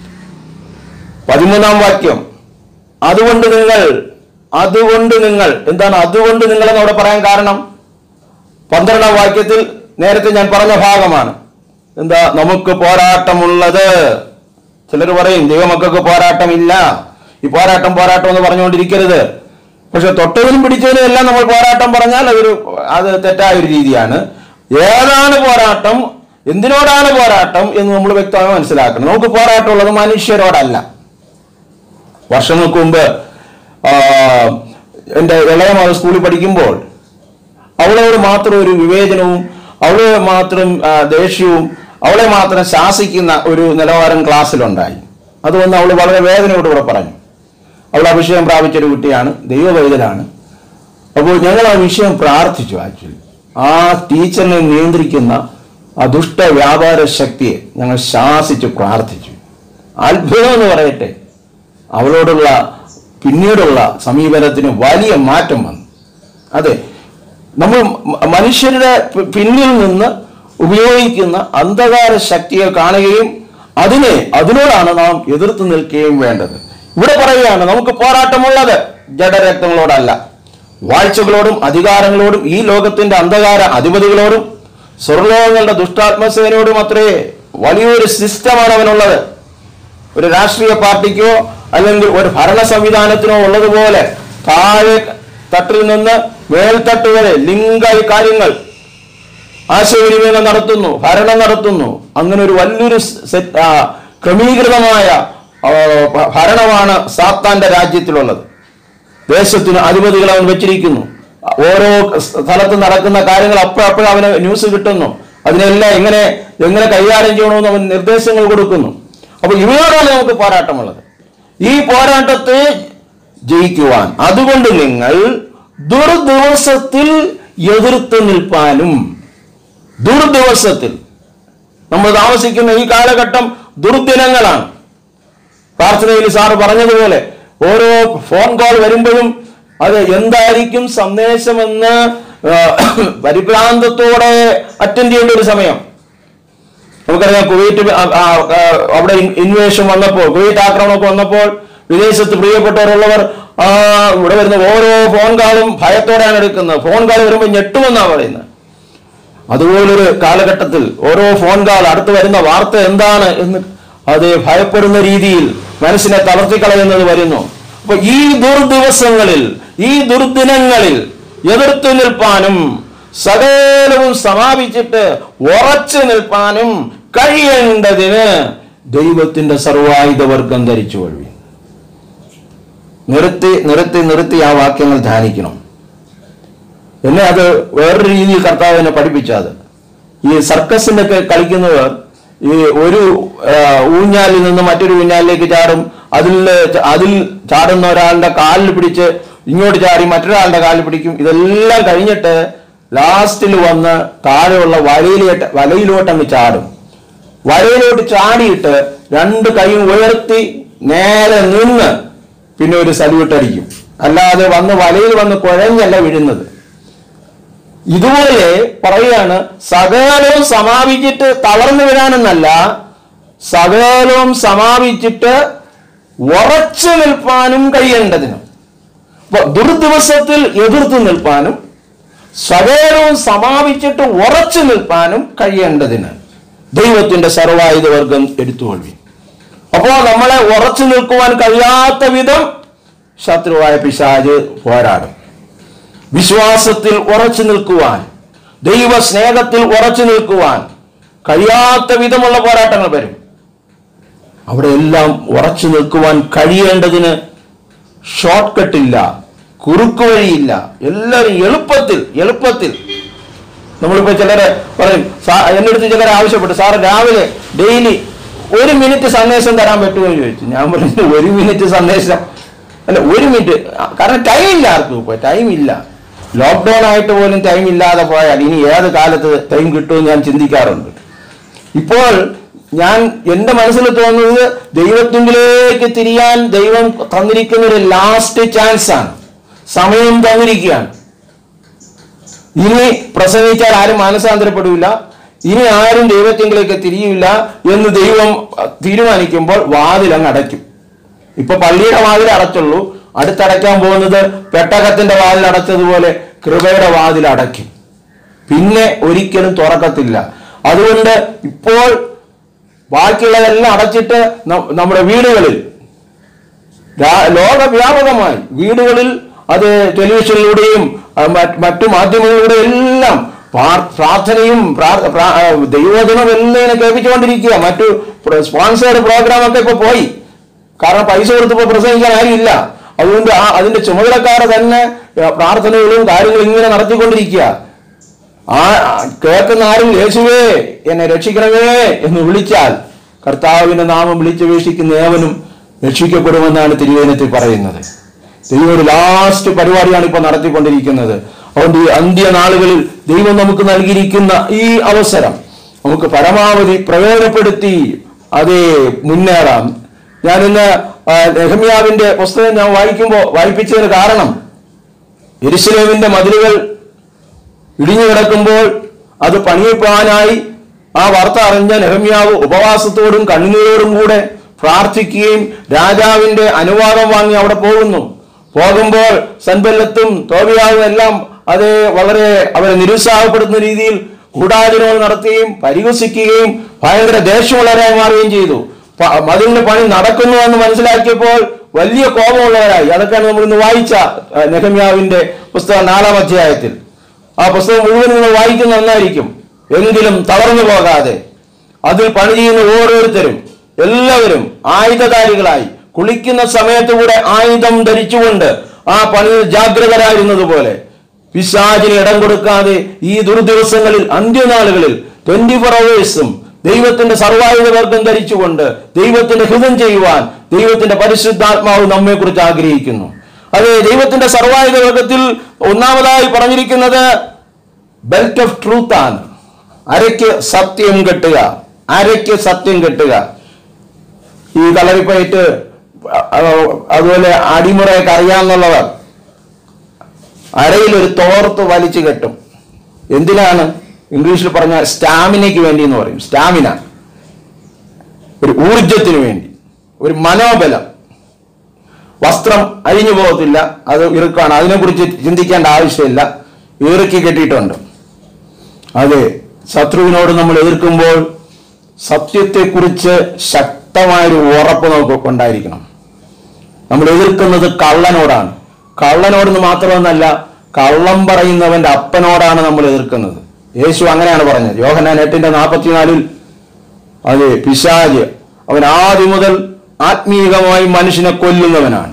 പതിമൂന്നാം വാക്യം അതുകൊണ്ട് നിങ്ങൾ അതുകൊണ്ട് നിങ്ങൾ എന്താണ് അതുകൊണ്ട് നിങ്ങൾ എന്ന് അവിടെ പറയാൻ കാരണം പന്ത്രണ്ടാം വാക്യത്തിൽ നേരത്തെ ഞാൻ പറഞ്ഞ ഭാഗമാണ് എന്താ നമുക്ക് പോരാട്ടമുള്ളത് ചിലർ പറയും ദൈവമക്കൾക്ക് പോരാട്ടമില്ല ഈ പോരാട്ടം പോരാട്ടം എന്ന് പറഞ്ഞുകൊണ്ടിരിക്കരുത് പക്ഷെ തൊട്ടതിനും പിടിച്ചതിനും എല്ലാം നമ്മൾ പോരാട്ടം പറഞ്ഞാൽ അതൊരു അത് തെറ്റായ ഒരു രീതിയാണ് ഏതാണ് പോരാട്ടം എന്തിനോടാണ് പോരാട്ടം എന്ന് നമ്മൾ വ്യക്തമായി മനസ്സിലാക്കണം നമുക്ക് പോരാട്ടമുള്ളത് മനുഷ്യരോടല്ല വർഷങ്ങൾക്ക് മുമ്പ് ആ, എൻ്റെ ഇളയ മകൾ സ്കൂളിൽ പഠിക്കുമ്പോൾ അവളോട് മാത്രം ഒരു വിവേചനവും അവളെ മാത്രം ആ, ദേഷ്യവും അവളെ മാത്രം ശാസിക്കുന്ന ഒരു നിലവാരം ക്ലാസ്സിലുണ്ടായി അതുകൊണ്ട് അവൾ വളരെ വേദനയോടുകൂടെ പറഞ്ഞു അവൾ അഭിഷേകം പ്രാപിച്ച ഒരു കുട്ടിയാണ് ദൈവവൈതലാണ് അപ്പോൾ ഞങ്ങൾ ആ വിഷയം പ്രാർത്ഥിച്ചു ആക്ച്വലി ആ ടീച്ചറിനെ നിയന്ത്രിക്കുന്ന ആ ദുഷ്ട വ്യാപാര ശക്തിയെ ഞങ്ങൾ ശാസിച്ച് പ്രാർത്ഥിച്ചു അത്ഭുതം എന്ന് പറയട്ടെ അവളോടുള്ള പിന്നീടുള്ള സമീപനത്തിന് വലിയ മാറ്റം വന്നു അതെ നമ്മൾ മ- മനുഷ്യരുടെ പി- പിന്നിൽ നിന്ന് ഉപയോഗിക്കുന്ന അന്ധകാര ശക്തിയെ കാണുകയും അതിനെ അതിനോടാണ് നാം എതിർത്ത് നിൽക്കുകയും വേണ്ടത് ഇവിടെ പറയുകയാണ് നമുക്ക് പോരാട്ടമുള്ളത് ജഡരക്തങ്ങളോടല്ല വാഴ്ചകളോടും അധികാരങ്ങളോടും ഈ ലോകത്തിന്റെ അന്ധകാര അധിപതികളോടും സ്വർലോകങ്ങളുടെ ദുഷ്ടാത്മസേനയോടും അത്രേ വലിയൊരു സിസ്റ്റമാണ് അവനുള്ളത് ഒരു രാഷ്ട്രീയ പാർട്ടിക്കോ അല്ലെങ്കിൽ ഒരു ഭരണ സംവിധാനത്തിനോ ഉള്ളതുപോലെ താഴെ തട്ടിൽ നിന്ന് മേൽത്തട്ട് വരെ ലിംഗ കാര്യങ്ങൾ ആശയവിനിമയം നടത്തുന്നു ഭരണം നടത്തുന്നു അങ്ങനെ ഒരു വലിയൊരു സെറ്റ് ആ, ക്രമീകൃതമായ ആ, ഭ- ഭരണമാണ് സാത്താന്റെ രാജ്യത്തിലുള്ളത് ദേശത്തിന് അധിപതികൾ അവൻ വെച്ചിരിക്കുന്നു ഓരോ സ്ഥലത്ത് നടക്കുന്ന കാര്യങ്ങൾ അപ്പോഴപ്പോഴും അവന് ന്യൂസ് കിട്ടുന്നു അതിനെല്ലാം എങ്ങനെ എങ്ങനെ കൈകാര്യം ചെയ്യണമെന്ന് അവൻ നിർദ്ദേശങ്ങൾ കൊടുക്കുന്നു അപ്പൊ ഇവയോടാണ് നമുക്ക് പോരാട്ടമുള്ളത് ഈ പോരാട്ടത്തെ ജയിക്കുവാൻ അതുകൊണ്ട് നിങ്ങൾ ദുർദിവസത്തിൽ എതിർത്ത് നിൽപ്പാനും ദുർദിവസത്തിൽ നമ്മൾ താമസിക്കുന്ന ഈ കാലഘട്ടം ദുർദിനങ്ങളാണ് പ്രാർത്ഥനയിൽ സാറ് പറഞ്ഞതുപോലെ ഓരോ ഫോൺ കോൾ വരുമ്പോഴും അത് എന്തായിരിക്കും സന്ദേശമെന്ന് ആ, പരിഭ്രാന്തത്തോടെ അറ്റൻഡ് ചെയ്യേണ്ട ഒരു സമയം നമുക്കറിയാം കുവൈറ്റ് ആ, ആ, ആ, അവിടെ ഇൻവേഷൻ വന്നപ്പോൾ കുവൈറ്റ് ആക്രമണമൊക്കെ വന്നപ്പോൾ വിദേശത്ത് പ്രിയപ്പെട്ടവരുള്ളവർ ആ, ഇവിടെ വരുന്ന ഓരോ ഫോൺ കാളും ഭയത്തോടെയാണ് എടുക്കുന്നത് ഫോൺ കാൾ വരുമ്പോൾ ഞെട്ടുമെന്നാണ് പറയുന്നത് അതുപോലൊരു കാലഘട്ടത്തിൽ ഓരോ ഫോൺ കാൾ അടുത്ത് വരുന്ന വാർത്ത എന്താണ് എന്ന് അത് ഭയപ്പെടുന്ന രീതിയിൽ മനസ്സിനെ തളർത്തിക്കളയുന്നത് വരുന്നു അപ്പൊ ഈ ദുർദിവസങ്ങളിൽ ഈ ദുർദിനങ്ങളിൽ എതിർത്ത് നിൽപ്പാനും സകലവും സമാപിച്ചിട്ട് ഉറച്ചു നിൽപ്പാനും കഴിയേണ്ടതിന് ദൈവത്തിന്റെ സർവായുധവർഗം ധരിച്ചു കൊള്ളി നിർത്തി നിർത്തി നിർത്തി ആ വാക്യങ്ങൾ ധ്യാനിക്കണം എന്നെ അത് വേറൊരു രീതിയിൽ കർത്താവ് എന്നെ പഠിപ്പിച്ചത് ഈ സർക്കസിന്റെ ഒക്കെ കളിക്കുന്നവർ ഈ ഒരു ആ, ഊഞ്ഞാലിൽ നിന്ന് മറ്റൊരു ഊഞ്ഞാലിലേക്ക് ചാടും അതിൽ അതിൽ ചാടുന്ന ഒരാളുടെ കാലിൽ പിടിച്ച് ഇങ്ങോട്ട് ചാടി മറ്റൊരാളുടെ കാലിൽ പിടിക്കും ഇതെല്ലാം കഴിഞ്ഞിട്ട് ലാസ്റ്റിൽ വന്ന് താഴെയുള്ള വലയിലോട്ട് വലയിലോട്ട് അങ്ങ് ചാടും വലയിലോട്ട് ചാടിയിട്ട് രണ്ട് കൈയും ഉയർത്തി നേരെ നിന്ന് പിന്നെ ഒരു സല്യൂട്ട് അടിക്കും അല്ലാതെ വന്ന് വലയിൽ വന്ന് കുഴഞ്ഞല്ല വീഴുന്നത് ഇതുപോലെ പറയാണ് സകലവും സമാപിച്ചിട്ട് തളർന്നു വീഴാനെന്നല്ല സകലവും സമാപിച്ചിട്ട് ഉറച്ചു നിൽപ്പാനും കഴിയേണ്ടതിനും അപ്പൊ ദുർദിവസത്തിൽ എതിർത്ത് നിൽപ്പാനും സകലവും സമാപിച്ചിട്ട് ഉറച്ചു നിൽപ്പാനും കഴിയേണ്ടതിന് ദൈവത്തിന്റെ സർവായുധ വർഗം എടുത്തുകൊള്ളി അപ്പോ നമ്മളെ ഉറച്ചു നിൽക്കുവാൻ കഴിയാത്ത വിധം ശത്രുവായ പിശാജ് പോരാടും വിശ്വാസത്തിൽ ഉറച്ചു നിൽക്കുവാൻ ദൈവ സ്നേഹത്തിൽ ഉറച്ചു നിൽക്കുവാൻ കഴിയാത്ത വിധമുള്ള പോരാട്ടങ്ങൾ വരും അവിടെ എല്ലാം ഉറച്ചു നിൽക്കുവാൻ കഴിയേണ്ടതിന് ഷോർട്ട് കട്ടില്ല കുറുക്ക് വഴിയില്ല എല്ലാവരും എളുപ്പത്തിൽ എളുപ്പത്തിൽ നമ്മളിപ്പോ ചിലരെ പറയും സാ- എൻ്റെ അടുത്ത് ചിലർ ആവശ്യപ്പെട്ടു സാറ് രാവിലെ ഡെയിലി ഒരു മിനിറ്റ് സന്ദേശം തരാൻ പറ്റുമോ എന്ന് ചോദിച്ചു ഞാൻ പറഞ്ഞു ഒരു മിനിറ്റ് സന്ദേശം അല്ല ഒരു മിനിറ്റ് കാരണം ടൈം ഇല്ല ആർക്കും ഇപ്പൊ ടൈം ഇല്ല ലോക്ക്ഡൗൺ ആയിട്ട് പോലും ടൈം ഇല്ലാതെ പോയാൽ ഇനി ഏത് കാലത്ത് ടൈം കിട്ടുമെന്ന് ഞാൻ ചിന്തിക്കാറുണ്ട് ഇപ്പോൾ ഞാൻ എൻ്റെ മനസ്സിൽ തോന്നുന്നത് ദൈവത്തിങ്കിലേക്ക് തിരിയാൻ ദൈവം തന്നിരിക്കുന്ന ഒരു ലാസ്റ്റ് ചാൻസ് ആണ് സമയം തന്നിരിക്കുകയാണ് ഇനി പ്രസംഗിച്ചാൽ ആരും മാനസാന്തരപ്പെടില്ല ഇനി ആരും ദൈവത്തിങ്കിലേക്ക് തിരിയില്ല എന്ന് ദൈവം അഹ്, തീരുമാനിക്കുമ്പോൾ വാതിൽ അങ്ങ് അടയ്ക്കും ഇപ്പൊ പള്ളിയുടെ വാതിൽ അടച്ചുള്ളൂ അടുത്തടയ്ക്കാൻ പോകുന്നത് പെട്ടകത്തിന്റെ വാതിൽ അടച്ചതുപോലെ കൃപയുടെ വാതിൽ അടയ്ക്കും പിന്നെ ഒരിക്കലും തുറക്കത്തില്ല അതുകൊണ്ട് ഇപ്പോൾ ബാക്കിയുള്ളതെല്ലാം അടച്ചിട്ട് ന- നമ്മുടെ വീടുകളിൽ രാ- ലോകവ്യാപകമായി വീടുകളിൽ അത് ടെലിവിഷനിലൂടെയും ആ, മറ്റ് മറ്റു മാധ്യമങ്ങളിലൂടെ എല്ലാം പ്രാർ- പ്രാർത്ഥനയും പ്രാർ- പ്രാ- ആ, ദൈവവചനവും എല്ലാം ഇങ്ങനെ കേൾപ്പിച്ചുകൊണ്ടിരിക്കുക മറ്റു സ്പോൺസേഡ് പ്രോഗ്രാം ഒക്കെ ഇപ്പൊ പോയി കാരണം പൈസ കൊടുത്തപ്പോ പ്രസംഗിക്കാൻ ആരുമില്ല അതുകൊണ്ട് ആ അതിന്റെ ചുമതലക്കാരെ തന്നെ ആ, പ്രാർത്ഥനകളും കാര്യങ്ങളും ഇങ്ങനെ നടത്തിക്കൊണ്ടിരിക്കുക ആ കേൾക്കുന്ന ആരും യേശുവേ എന്നെ രക്ഷിക്കണമേ എന്ന് വിളിച്ചാൽ കർത്താവിന്റെ നാമം വിളിച്ചപേക്ഷിക്കുന്ന ഏവനും രക്ഷിക്കപ്പെടുമെന്നാണ് തിരുവേനത്തിൽ പറയുന്നത് ദൈവം ഒരു ലാസ്റ്റ് പരിപാടിയാണ് ഇപ്പോൾ നടത്തിക്കൊണ്ടിരിക്കുന്നത് അതുകൊണ്ട് ഈ അന്ത്യനാളുകളിൽ ദൈവം നമുക്ക് നൽകിയിരിക്കുന്ന ഈ അവസരം നമുക്ക് പരമാവധി പ്രയോജനപ്പെടുത്തി അതേ മുന്നേറാം ഞാൻ ഇന്ന് ആ, നെഹമ്യാവിന്റെ പുസ്തകം ഞാൻ വായിക്കുമ്പോൾ വായിപ്പിച്ചതിന് കാരണം യെരുശലേമിന്റെ മതിലുകൾ ഇടിഞ്ഞു കിടക്കുമ്പോൾ അത് പണിയിപ്പാനായി ആ വാർത്ത അറിഞ്ഞ നെഹമ്യാവ് ഉപവാസത്തോടും കണ്ണീരോടും കൂടെ പ്രാർത്ഥിക്കുകയും രാജാവിന്റെ അനുവാദം വാങ്ങി അവിടെ പോകുന്നു പോകുമ്പോൾ സൻബല്ലത്തും തോബിയാവും എല്ലാം അത് വളരെ അവരെ നിരുത്സാഹപ്പെടുത്തുന്ന രീതിയിൽ ഗൂഢാചരണങ്ങൾ നടത്തുകയും പരിഹസിക്കുകയും ഭയങ്കര ദേഷ്യമുള്ളവരായി മാറുകയും ചെയ്തു പ- മതിലിന്റെ പണി നടക്കുന്നു എന്ന് മനസ്സിലാക്കിയപ്പോൾ വലിയ കോപമുള്ളവരായി അതൊക്കെയാണ് നമ്മൾ ഇന്ന് വായിച്ച ആ, നെഹമ്യാവിന്റെ പുസ്തകം നാലാം അധ്യായത്തിൽ ആ പുസ്തകം മുഴുവൻ നിങ്ങൾ വായിക്കുന്ന നന്നായിരിക്കും എങ്കിലും തളർന്നു പോകാതെ അതിൽ പണി ചെയ്യുന്ന ഓരോരുത്തരും എല്ലാവരും ആയുധധാരികളായി കുളിക്കുന്ന സമയത്ത് കൂടെ ആയുധം ധരിച്ചുകൊണ്ട് ആ പണിയിൽ ജാഗ്രതരായിരുന്നത് പോലെ പിശാചിന് ഇടം കൊടുക്കാതെ ഈ ദുർദിവസങ്ങളിൽ അന്ത്യനാളുകളിൽ ട്വന്റി ഫോർ അവേഴ്സും ദൈവത്തിന്റെ സർവായുധവർഗം ധരിച്ചുകൊണ്ട് ദൈവത്തിന്റെ ഹിതം ചെയ്യുവാൻ ദൈവത്തിന്റെ പരിശുദ്ധാത്മാവ് നമ്മെ കുറിച്ച് ആഗ്രഹിക്കുന്നു അതെ ദൈവത്തിന്റെ സർവായുധ വർഗത്തിൽ ഒന്നാമതായി പറഞ്ഞിരിക്കുന്നത് ബെൽറ്റ് ഓഫ് ട്രൂത്ത് ആണ് അരയ്ക്ക് സത്യം കെട്ടുക അരയ്ക്ക് സത്യം കെട്ടുക ഈ കളറിപ്പയറ്റ് അതുപോലെ അടിമുറയൊക്കെ അറിയാമെന്നുള്ളവർ അരയിൽ ഒരു തോർത്ത് വലിച്ചു കെട്ടും എന്തിനാണ് ഇംഗ്ലീഷിൽ പറഞ്ഞ സ്റ്റാമിനയ്ക്ക് വേണ്ടി എന്ന് പറയും സ്റ്റാമിന ഒരു ഊർജത്തിന് വേണ്ടി ഒരു മനോബലം വസ്ത്രം അഴിഞ്ഞു പോകത്തില്ല അത് ഇറുക്കാണ് അതിനെക്കുറിച്ച് ചിന്തിക്കേണ്ട ആവശ്യമില്ല ഇറുക്കി കെട്ടിയിട്ടുണ്ട് അതെ ശത്രുവിനോട് നമ്മൾ എതിർക്കുമ്പോൾ സത്യത്തെക്കുറിച്ച് ശക്തമായൊരു ഉറപ്പ് നമുക്ക് ഉണ്ടായിരിക്കണം നമ്മൾ എതിർക്കുന്നത് കള്ളനോടാണ് കള്ളനോടെന്ന് മാത്രമെന്നല്ല കള്ളം പറയുന്നവന്റെ അപ്പനോടാണ് നമ്മൾ എതിർക്കുന്നത് യേശു അങ്ങനെയാണ് പറഞ്ഞത് യോഹനാൻ എട്ടിന്റെ നാൽപ്പത്തിനാലിൽ അതെ പിശാജ് അവൻ ആദ്യം മുതൽ ആത്മീയമായി മനുഷ്യനെ കൊല്ലുന്നവനാണ്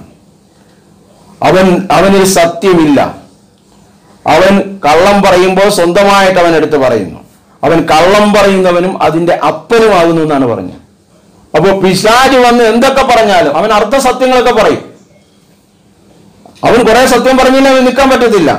അവൻ അവനിൽ സത്യമില്ല അവൻ കള്ളം പറയുമ്പോൾ സ്വന്തമായിട്ട് അവൻ എടുത്ത് പറയുന്നു അവൻ കള്ളം പറയുന്നവനും അതിന്റെ അപ്പനുമാകുന്നു എന്നാണ് പറഞ്ഞത് അപ്പോൾ പിശാജ് വന്ന് എന്തൊക്കെ പറഞ്ഞാലും അവൻ അർദ്ധസത്യങ്ങളൊക്കെ പറയും അവൻ കുറെ സത്യം പറഞ്ഞില്ല അവൻ നിൽക്കാൻ പറ്റത്തില്ല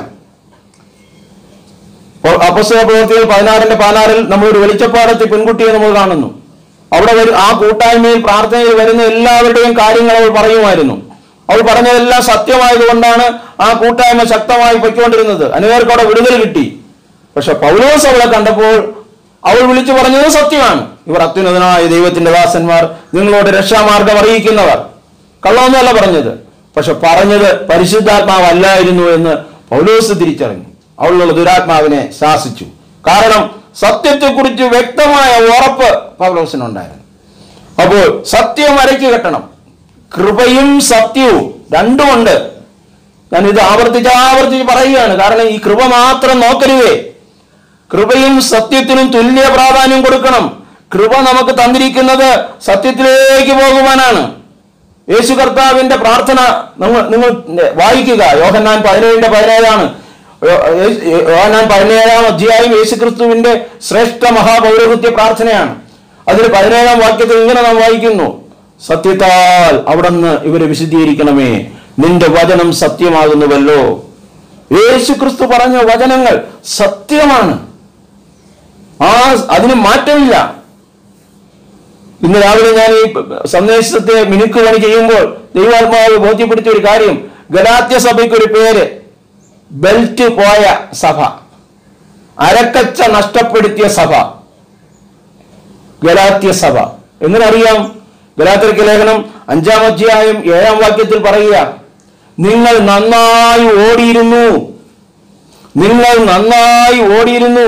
അപ്പോൾ അപ്പസ്തല പ്രവൃത്തികൾ പതിനാറിന്റെ പതിനാറിൽ നമ്മൾ ഒരു വെളിച്ചപ്പാടത്തിൽ പെൺകുട്ടിയെ നമ്മൾ കാണുന്നു അവിടെ വരും ആ കൂട്ടായ്മയിൽ പ്രാർത്ഥനയിൽ വരുന്ന എല്ലാവരുടെയും കാര്യങ്ങൾ അവൾ പറയുമായിരുന്നു അവൾ പറഞ്ഞതെല്ലാം സത്യമായതുകൊണ്ടാണ് ആ കൂട്ടായ്മ ശക്തമായി പൊയ്ക്കൊണ്ടിരുന്നത് അനേകർക്ക് അവിടെ വിടുതൽ കിട്ടി പക്ഷെ പൗലോസ് അവളെ കണ്ടപ്പോൾ അവൾ വിളിച്ചു പറഞ്ഞത് സത്യമാണ് ഇവർ അത്യുന്നതനായ ദൈവത്തിന്റെ ദാസന്മാർ നിങ്ങളോട് രക്ഷാമാർഗം അറിയിക്കുന്നവർ കള്ളമൊന്നുമല്ല പറഞ്ഞത് പക്ഷെ പറഞ്ഞത് പരിശുദ്ധാത്മാവല്ലായിരുന്നു എന്ന് പൗലോസ് തിരിച്ചറിഞ്ഞു അവളുള്ള ദുരാത്മാവിനെ ശാസിച്ചു കാരണം സത്യത്തെക്കുറിച്ച് വ്യക്തമായ ഉറപ്പ് പൗലോസിനുണ്ടായിരുന്നു അപ്പോൾ സത്യം വരയ്ക്ക് കെട്ടണം കൃപയും സത്യവും രണ്ടുമുണ്ട് ഞാൻ ഇത് ആവർത്തിച്ച് ആവർത്തിച്ച് പറയുകയാണ് കാരണം ഈ കൃപ മാത്രം നോക്കരുതേ കൃപയും സത്യത്തിനും തുല്യ പ്രാധാന്യം കൊടുക്കണം കൃപ നമുക്ക് തന്നിരിക്കുന്നത് സത്യത്തിലേക്ക് പോകുവാനാണ് യേശു കർത്താവിന്റെ പ്രാർത്ഥന നിങ്ങൾ നിങ്ങൾ വായിക്കുക യോഹന്നാൻ പതിനേഴിന്റെ പതിനേഴാണ് യോ- യേശു- യോഹന്നാൻ പതിനേഴാം അധ്യായം യേശു ക്രിസ്തുവിന്റെ ശ്രേഷ്ഠ മഹാപൗരകൃത്യ പ്രാർത്ഥനയാണ് അതിൽ പതിനേഴാം വാക്യത്തിൽ ഇങ്ങനെ നാം വായിക്കുന്നു സത്യത്താൽ അവിടുന്ന് ഇവരെ വിശദീകരിക്കണമേ നിന്റെ വചനം സത്യമാകുന്നുവല്ലോ യേശു ക്രിസ്തു പറഞ്ഞ വചനങ്ങൾ സത്യമാണ് ആ അതിന് മാറ്റമില്ല ഇന്ന് രാവിലെ ഞാൻ ഈ സന്ദേശത്തെ മിനുക്ക് പണി ചെയ്യുമ്പോൾ ദൈവാത്മാവ് ബോധ്യപ്പെടുത്തിയ ഒരു കാര്യം ഗലാത്യ സഭയ്ക്ക് ഒരു പേര് ബെൽറ്റ് പോയ സഭ അരക്കച്ച നഷ്ടപ്പെടുത്തിയ സഭ ഗലാത്യ സഭ എങ്ങനറിയാം ഗലാത്യർക്ക് ലേഖനം അഞ്ചാം അധ്യായം ഏഴാം വാക്യത്തിൽ പറയുക നിങ്ങൾ നന്നായി ഓടിയിരുന്നു നിങ്ങൾ നന്നായി ഓടിയിരുന്നു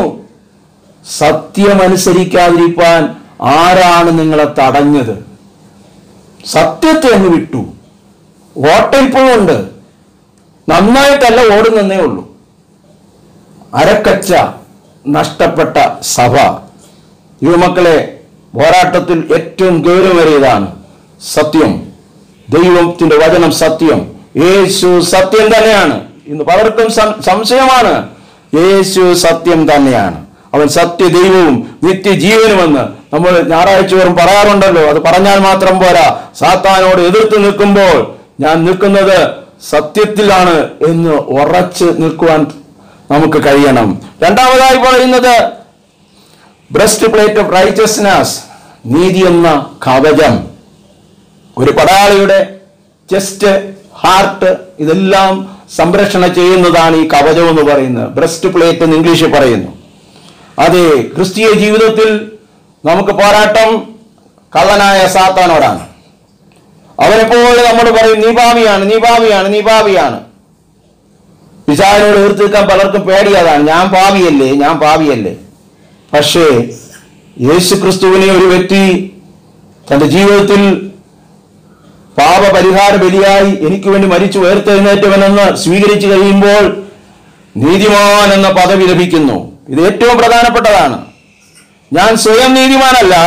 സത്യമനുസരിക്കാതിരിക്കാൻ ആരാണ് നിങ്ങളെ തടഞ്ഞത് സത്യത്തെ അങ്ങ് വിട്ടു ഓട്ടിപ്പോഴുണ്ട് നന്നായിട്ടല്ല ഓടുന്നേ ഉള്ളൂ അരക്കച്ച നഷ്ടപ്പെട്ട സഭ യുവമക്കളെ പോരാട്ടത്തിൽ ഏറ്റവും ഗൗരവമേറിയതാണ് സത്യം ദൈവത്തിന്റെ വചനം സത്യം യേശു സത്യം തന്നെയാണ് ഇന്ന് പലർക്കും സം- സംശയമാണ് യേശു സത്യം തന്നെയാണ് അവൻ സത്യ ദൈവവും നിത്യജീവനുമെന്ന് നമ്മൾ ഞായറാഴ്ച വരും പറയാറുണ്ടല്ലോ അത് പറഞ്ഞാൽ മാത്രം പോരാ സാത്താനോട് എതിർത്ത് നിൽക്കുമ്പോൾ ഞാൻ നിൽക്കുന്നത് സത്യത്തിലാണ് എന്ന് ഉറച്ച് നിൽക്കുവാൻ നമുക്ക് കഴിയണം രണ്ടാമതായി പറയുന്നത് ബ്രസ്റ്റ് പ്ലേറ്റ് ഓഫ് റൈറ്റസ്നസ് നീതി എന്ന കവചം ഒരു പടാളിയുടെ ചെസ്റ്റ് ഹാർട്ട് ഇതെല്ലാം സംരക്ഷണ ചെയ്യുന്നതാണ് ഈ കവചം എന്ന് പറയുന്നത് ബ്രസ്റ്റ് പ്ലേറ്റ് എന്ന് ഇംഗ്ലീഷിൽ പറയുന്നു അതെ ക്രിസ്തീയ ജീവിതത്തിൽ നമുക്ക് പോരാട്ടം കള്ളനായ സാത്താനോടാണ് അവനെപ്പോഴും നമ്മൾ പറയും നീ പാപിയാണ് നീ പാപിയാണ് നീ പാപിയാണ് പിശാചിനോട് എതിർത്തിക്കാൻ പലർക്കും പേടിയതാണ് ഞാൻ പാപിയല്ലേ ഞാൻ പാപിയല്ലേ പക്ഷേ യേശു ക്രിസ്തുവിനെ ഒരു വ്യക്തി തന്റെ ജീവിതത്തിൽ പാപപരിഹാര ബലിയായി എനിക്ക് വേണ്ടി മരിച്ചു ഉയർത്തെഴുന്നേറ്റവനെന്ന് സ്വീകരിച്ചു കഴിയുമ്പോൾ നീതിമാൻ എന്ന പദവി ലഭിക്കുന്നു ഇത് ഏറ്റവും പ്രധാനപ്പെട്ടതാണ് ഞാൻ സ്വയം നീതിമാനല്ല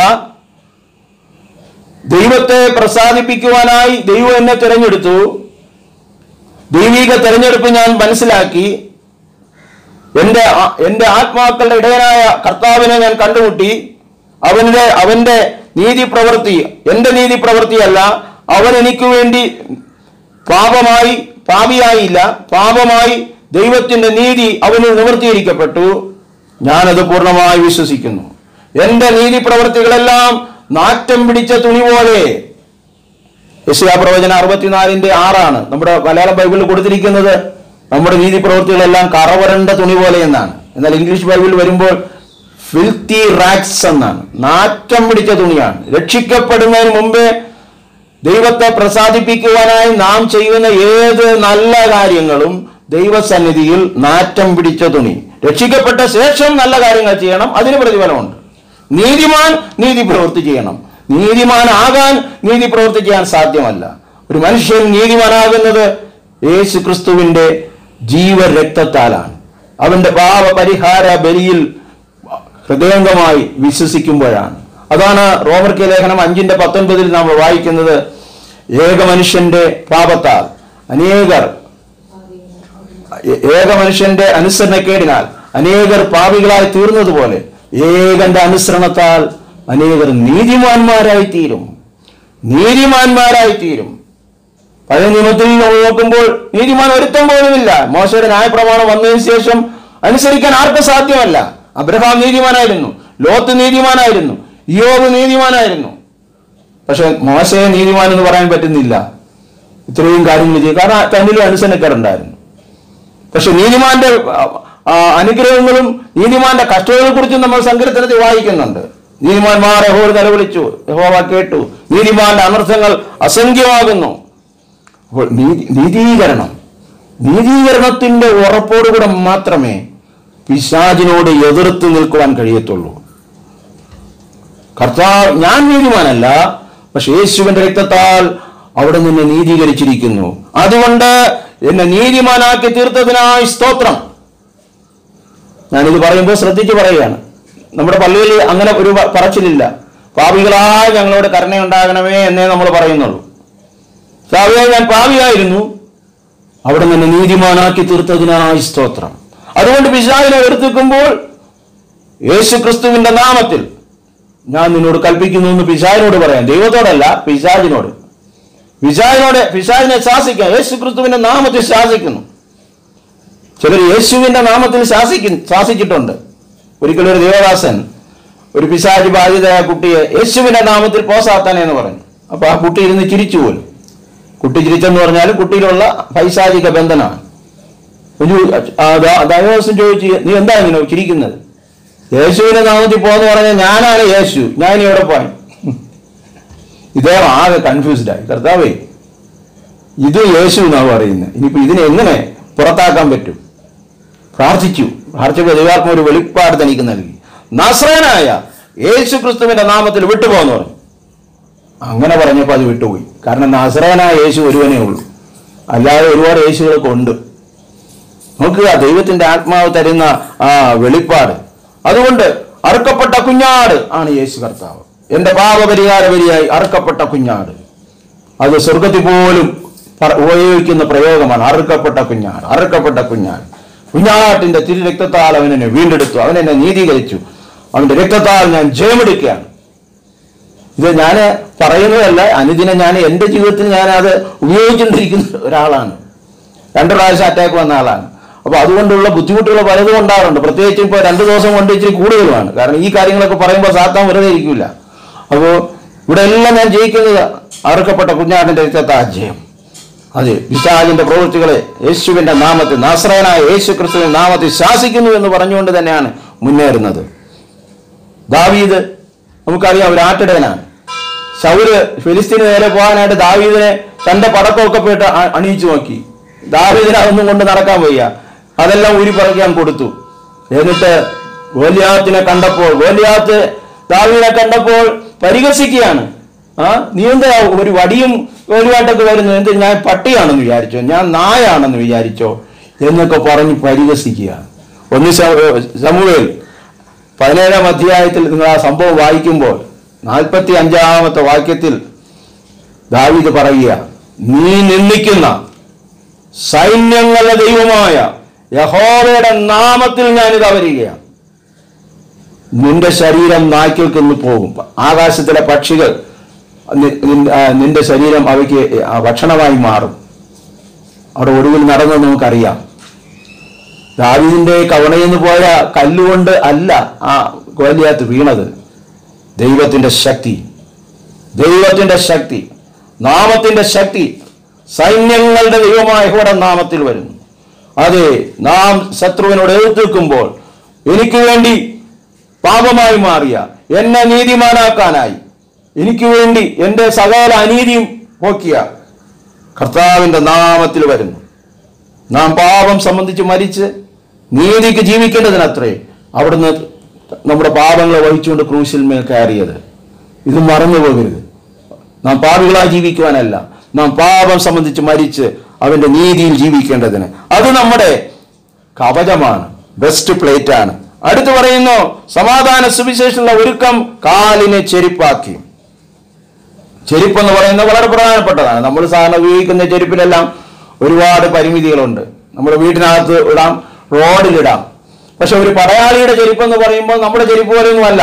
ദൈവത്തെ പ്രസാദിപ്പിക്കുവാനായി ദൈവം എന്നെ തിരഞ്ഞെടുത്തു ദൈവിക തെരഞ്ഞെടുപ്പ് ഞാൻ മനസ്സിലാക്കി എന്റെ ആ- എന്റെ ആത്മാക്കളുടെ ഇടയനായ കർത്താവിനെ ഞാൻ കണ്ടുമുട്ടി അവന്റെ അവന്റെ നീതി പ്രവൃത്തി എന്റെ നീതി പ്രവൃത്തിയല്ല അവൻ എനിക്ക് വേണ്ടി പാപമായി പാപിയായില്ല പാപമായി ദൈവത്തിന്റെ നീതി അവന് നിവർത്തിയിരിക്കപ്പെട്ടു ഞാനത് പൂർണ്ണമായി വിശ്വസിക്കുന്നു എന്റെ നീതി പ്രവൃത്തികളെല്ലാം നാറ്റം പിടിച്ച തുണി പോലെ യശയാ പ്രവചന അറുപത്തിനാലിന്റെ ആറാണ് നമ്മുടെ മലയാളം ബൈബിളിൽ കൊടുത്തിരിക്കുന്നത് നമ്മുടെ നീതി പ്രവൃത്തികളെല്ലാം കറവരണ്ട തുണി പോലെ എന്നാണ് എന്നാൽ ഇംഗ്ലീഷ് ബൈബിളിൽ വരുമ്പോൾ ഫിൽത്തി റാക്സ് എന്നാണ് നാറ്റം പിടിച്ച തുണിയാണ് രക്ഷിക്കപ്പെടുന്നതിന് മുമ്പേ ദൈവത്തെ പ്രസാദിപ്പിക്കുവാനായി നാം ചെയ്യുന്ന ഏത് നല്ല കാര്യങ്ങളും ദൈവസന്നിധിയിൽ നാറ്റം പിടിച്ച തുണി രക്ഷിക്കപ്പെട്ട ശേഷം നല്ല കാര്യങ്ങൾ ചെയ്യണം അതിന് പ്രതിഫലമുണ്ട് നീതിമാൻ നീതി പ്രവൃത്തി ചെയ്യണം നീതിമാനാകാൻ നീതി പ്രവൃത്തി ചെയ്യാൻ സാധ്യമല്ല ഒരു മനുഷ്യൻ നീതിമാനാകുന്നത് യേശു ക്രിസ്തുവിന്റെ ജീവരക്തത്താലാണ് അവന്റെ പാപ പരിഹാര ബലിയിൽ ഹൃദയംഗമായി വിശ്വസിക്കുമ്പോഴാണ് അതാണ് റോമർക്ക് ലേഖനം അഞ്ചിന്റെ പത്തൊൻപതിൽ നാം വായിക്കുന്നത് ഏക മനുഷ്യന്റെ പാപത്താൽ അനേകർ ഏ- ഏക മനുഷ്യന്റെ അനുസരണക്കേടിനാൽ അനേകർ പാപികളായി തീർന്നതുപോലെ ഏകന്റെ അനുസരണത്താൽ അനേകർ നീതിമാന്മാരായി തീരും നീതിമാന്മാരായി തീരും പഴയ നിയമത്തിൽ നമ്മൾ നോക്കുമ്പോൾ നീതിമാൻ ഒരുത്തം പോലുമില്ല മോശയുടെ ന്യായപ്രമാണം വന്നതിന് ശേഷം അനുസരിക്കാൻ ആർക്കും സാധ്യമല്ല അബ്രഹാം നീതിമാനായിരുന്നു ലോത്ത് നീതിമാനായിരുന്നു യോബ് നീതിമാനായിരുന്നു പക്ഷെ മോശയെ നീതിമാൻ എന്ന് പറയാൻ പറ്റുന്നില്ല ഇത്രയും കാര്യങ്ങൾ ചെയ്യും കാരണം തന്നിലും അനുസരണക്കേടുണ്ടായിരുന്നു പക്ഷെ നീതിമാന്റെ ആ, ആ, അനുഗ്രഹങ്ങളും നീതിമാന്റെ കഷ്ടതകളെ കുറിച്ചും നമ്മൾ സങ്കീർത്തനത്തിൽ വായിക്കുന്നുണ്ട് നീതിമാന്മാർ യഹോവ നിലവിളിച്ചു യഹോവ കേട്ടു നീതിമാന്റെ അനർത്ഥങ്ങൾ അസംഖ്യമാകുന്നു അപ്പോൾ നീതി നീതീകരണം നീതീകരണത്തിന്റെ ഉറപ്പോടുകൂടെ മാത്രമേ പിശാചിനോട് എതിർത്ത് നിൽക്കുവാൻ കഴിയത്തുള്ളൂ കർത്താവ് ഞാൻ നീതിമാനല്ല പക്ഷെ യേശുവിന്റെ രക്തത്താൽ അവിടെ നിന്ന് നീതീകരിച്ചിരിക്കുന്നു അതുകൊണ്ട് എന്നെ നീതിമാനാക്കി തീർത്തതിനായി സ്തോത്രം ഞാനിത് പറയുമ്പോൾ ശ്രദ്ധിച്ച് പറയുകയാണ് നമ്മുടെ പള്ളിയിൽ അങ്ങനെ ഒരു പ- പറച്ചിലില്ല പാപികളായ ഞങ്ങളോട് കരുണയുണ്ടാകണമേ എന്നേ നമ്മൾ പറയുന്നുള്ളൂ സാവിയായി ഞാൻ പാപിയായിരുന്നു അവിടെ നിന്ന് നീതിമാനാക്കി തീർത്തതിനായി സ്തോത്രം അതുകൊണ്ട് പിശാചിനെ എടുത്തിക്കുമ്പോൾ യേശു ക്രിസ്തുവിന്റെ നാമത്തിൽ ഞാൻ നിന്നോട് കൽപ്പിക്കുന്നു എന്ന് പിശാചിനോട് പറയാം ദൈവത്തോടല്ല പിശാചിനോട് പിശാചിനോട് പിശാചിനെ ശാസിക്കാം യേശു ക്രിസ്തുവിന്റെ നാമത്തിൽ ശാസിക്കുന്നു ചിലർ യേശുവിന്റെ നാമത്തിൽ ശാസിക്കും ശാസിച്ചിട്ടുണ്ട് ഒരിക്കലും ഒരു ദേവദാസൻ ഒരു പിശാചി ബാധിതയായ കുട്ടിയെ യേശുവിന്റെ നാമത്തിൽ പോസാത്താനെ എന്ന് പറഞ്ഞു അപ്പൊ ആ കുട്ടി ഇരുന്ന് ചിരിച്ചു പോലും കുട്ടി ചിരിച്ചെന്ന് പറഞ്ഞാൽ കുട്ടിയിലുള്ള പൈശാചിക ബന്ധനമാണ് ഒരു ആ ദാ- ദൈവദാസൻ ചോദിച്ചു നീ എന്താ ഇങ്ങനെ ചിരിക്കുന്നത് യേശുവിന്റെ നാമത്തിൽ പോന്ന് പറഞ്ഞാൽ ഞാനാണ് യേശു ഞാൻ ഇനി എവിടെ പോയി ഇദ്ദേഹം ആകെ കൺഫ്യൂസ്ഡ് ആയി കർത്താവേ ഇത് യേശു എന്നാണ് പറയുന്നത് ഇനിയിപ്പോ ഇതിനെ എങ്ങനെ പുറത്താക്കാൻ പറ്റും പ്രാർത്ഥിച്ചു പ്രാർത്ഥിച്ചപ്പോൾ ദൈവാത്മ ഒരു വെളിപ്പാട് തനിക്ക് നൽകി നസ്രനായ യേശു ക്രിസ്തുവിന്റെ നാമത്തിൽ വിട്ടുപോകുന്നു പറഞ്ഞു അങ്ങനെ പറഞ്ഞപ്പോൾ അത് വിട്ടുപോയി കാരണം നസ്രനായ യേശു ഒരുവനേ ഉള്ളൂ അല്ലാതെ ഒരുപാട് യേശുകളൊക്കെ ഉണ്ട് നോക്കുക ദൈവത്തിന്റെ ആത്മാവ് തരുന്ന ആ വെളിപ്പാട് അതുകൊണ്ട് അറുക്കപ്പെട്ട കുഞ്ഞാട് ആണ് യേശു കർത്താവ് എന്റെ പാപപരിഹാര വരിയായി അറുക്കപ്പെട്ട കുഞ്ഞാട് അത് സ്വർഗത്തിൽ പോലും പറ- ഉപയോഗിക്കുന്ന പ്രയോഗമാണ് അറുക്കപ്പെട്ട കുഞ്ഞാട് അറുക്കപ്പെട്ട കുഞ്ഞാട് കുഞ്ഞാട്ടിന്റെ തിരു രക്തത്താൽ അവൻ എന്നെ വീണ്ടെടുത്തു അവൻ എന്നെ നീതീകരിച്ചു അവന്റെ രക്തത്താൽ ഞാൻ ജയമെടുക്കുകയാണ് ഇത് ഞാൻ പറയുന്നതല്ല അനുദിനം ഞാൻ എൻ്റെ ജീവിതത്തിൽ ഞാൻ അത് ഉപയോഗിച്ചുകൊണ്ടിരിക്കുന്ന ഒരാളാണ് രണ്ട് പ്രാവശ്യം അറ്റാക്ക് വന്ന ആളാണ് അപ്പൊ അതുകൊണ്ടുള്ള ബുദ്ധിമുട്ടുകൾ പലതും ഉണ്ടാറുണ്ട് പ്രത്യേകിച്ച് ഇപ്പോൾ രണ്ട് ദിവസം കൊണ്ട് ഇച്ചിരി കൂടുതലുമാണ് കാരണം ഈ കാര്യങ്ങളൊക്കെ പറയുമ്പോൾ സാത്താൻ വെറുതെ ഇരിക്കില്ല അപ്പോൾ ഇവിടെ എല്ലാം ഞാൻ ജയിക്കുന്നത് അറുക്കപ്പെട്ട കുഞ്ഞാടിന്റെ രക്തത്താ ജയം അതെ പിശാചിന്റെ പ്രവൃത്തികളെ യേശുവിന്റെ നാമത്തിൽ നാശ്രയനായ യേശു ക്രിസ്തുവിന്റെ നാമത്തിൽ ശാസിക്കുന്നു എന്ന് പറഞ്ഞുകൊണ്ട് തന്നെയാണ് മുന്നേറുന്നത് ദാവീദ് നമുക്കറിയാം ഒരു ആട്ടിടയനാണ് ശൗര് ഫിലിസ്തീന് നേരെ പോകാനായിട്ട് ദാവീദിനെ തന്റെ പടക്കമൊക്കെ പോയിട്ട് അ- അണിയിച്ചു നോക്കി ദാവീദിനെ അതൊന്നും കൊണ്ട് നടക്കാൻ വയ്യ അതെല്ലാം ഊരി പറിക്കാൻ കൊടുത്തു എന്നിട്ട് ഗോലിയാത്തിനെ കണ്ടപ്പോൾ ഗോലിയാത്ത് ദാവീദിനെ കണ്ടപ്പോൾ പരിഹസിക്കുകയാണ് ആ നീ എന്താ ഒരു വടിയും ഗോലിയാട്ടൊക്കെ വരുന്നു എന്ത് ഞാൻ പട്ടിയാണെന്ന് വിചാരിച്ചോ ഞാൻ നായാണെന്ന് വിചാരിച്ചോ എന്നൊക്കെ പറഞ്ഞ് പരിഹസിക്കുക ഒന്ന് സമൂഹയിൽ പതിനേഴാം അധ്യായത്തിൽ നിങ്ങൾ ആ സംഭവം വായിക്കുമ്പോൾ നാൽപ്പത്തി അഞ്ചാമത്തെ വാക്യത്തിൽ ദാവീദ് പറയുക നീ നിന്ദിക്കുന്ന സൈന്യങ്ങളുടെ ദൈവമായ യഹോവയുടെ നാമത്തിൽ ഞാനിത് വരികയാണ് നിന്റെ ശരീരം നായ്ക്കൾക്ക് ഇന്ന് പോകും ആകാശത്തിലെ പക്ഷികൾ നി- നിൻ- ആ, നിന്റെ ശരീരം അവയ്ക്ക് ആ, ഭക്ഷണമായി മാറും അവിടെ ഒടുവിൽ നടന്നത് നമുക്കറിയാം ദാവീദിന്റെ കവണയെന്ന് പോയ കല്ലുകൊണ്ട് അല്ല ആ ഗോലിയാത്ത് വീണത് ദൈവത്തിന്റെ ശക്തി ദൈവത്തിന്റെ ശക്തി നാമത്തിന്റെ ശക്തി സൈന്യങ്ങളുടെ ദൈവമായ യഹോവയുടെ നാമത്തിൽ വരുന്നു അതെ നാം ശത്രുവിനോട് എതിർത്ത് നിൽക്കുമ്പോൾ എനിക്ക് വേണ്ടി പാപമായി മാറിയ എന്നെ നീതിമാനാക്കാനായി എനിക്ക് വേണ്ടി എൻ്റെ സകല അനീതിയും പോക്കിയ കർത്താവിന്റെ നാമത്തിൽ വരുന്നു നാം പാപം സംബന്ധിച്ച് മരിച്ച് നീതിക്ക് ജീവിക്കേണ്ടതിനത്രേ അവിടുന്ന് നമ്മുടെ പാപങ്ങളെ വഹിച്ചുകൊണ്ട് ക്രൂശിൽ മേൽ കയറിയത് ഇത് മറന്നു പോകരുത് നാം പാപികളായി ജീവിക്കുവാനല്ല നാം പാപം സംബന്ധിച്ച് മരിച്ച് അവന്റെ നീതിയിൽ ജീവിക്കേണ്ടതിന് അത് നമ്മുടെ കവചമാണ് ബെസ്റ്റ് പ്ലേറ്റ് ആണ് അടുത്ത് പറയുന്നു സമാധാന സുവിശേഷമുള്ള ഒരുക്കം കാലിനെ ചെരുപ്പാക്കി ചെരുപ്പ് എന്ന് പറയുന്നത് വളരെ പ്രധാനപ്പെട്ടതാണ് നമ്മൾ സാധാരണ ഉപയോഗിക്കുന്ന ചെരുപ്പിലെല്ലാം ഒരുപാട് പരിമിതികളുണ്ട് നമ്മുടെ വീട്ടിനകത്ത് ഇടാം റോഡിലിടാം പക്ഷെ ഒരു പടയാളിയുടെ ചെരുപ്പ് എന്ന് പറയുമ്പോൾ നമ്മുടെ ചെരുപ്പ് പോലെയൊന്നും അല്ല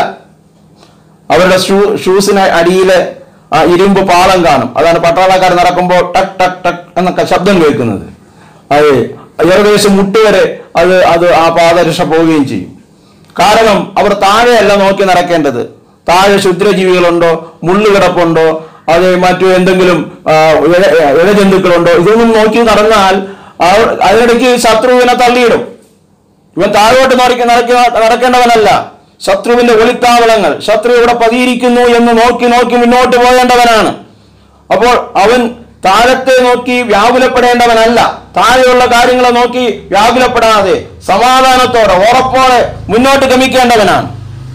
അവരുടെ ഷൂ ഷൂസിന് അടിയിലെ ആ ഇരുമ്പ് പാളം കാണും അതാണ് പട്ടാളക്കാർ നടക്കുമ്പോൾ ടക് ടക് ടക് എന്നൊക്കെ ശബ്ദം കേൾക്കുന്നത് അത് ഏകദേശം മുട്ടുവരെ അത് അത് ആ പാദരക്ഷ പോവുകയും ചെയ്യും കാരണം അവർ താഴെയല്ല നോക്കി നടക്കേണ്ടത് താഴെ ക്ഷുദ്രജീവികളുണ്ടോ മുള്ളുകിടപ്പുണ്ടോ അത് മറ്റു എന്തെങ്കിലും ആ, ഇഴ- ഇഴജന്തുക്കളുണ്ടോ ഇതൊന്നും നോക്കി നടന്നാൽ അവർ അതിനിടയ്ക്ക് ശത്രുവിനെ തള്ളിയിടും ഇവൻ താഴോട്ട് നോക്കി നടക്ക നടക്കേണ്ടവനല്ല ശത്രുവിന്റെ ഒളിത്താവളങ്ങൾ ശത്രു ഇവിടെ പതിയിരിക്കുന്നു എന്ന് നോക്കി നോക്കി മുന്നോട്ട് പോകേണ്ടവനാണ് അപ്പോൾ അവൻ താഴത്തെ നോക്കി വ്യാകുലപ്പെടേണ്ടവനല്ല താഴെയുള്ള കാര്യങ്ങളെ നോക്കി വ്യാകുലപ്പെടാതെ സമാധാനത്തോടെ ഉറപ്പോടെ മുന്നോട്ട് ഗമിക്കേണ്ടവനാണ്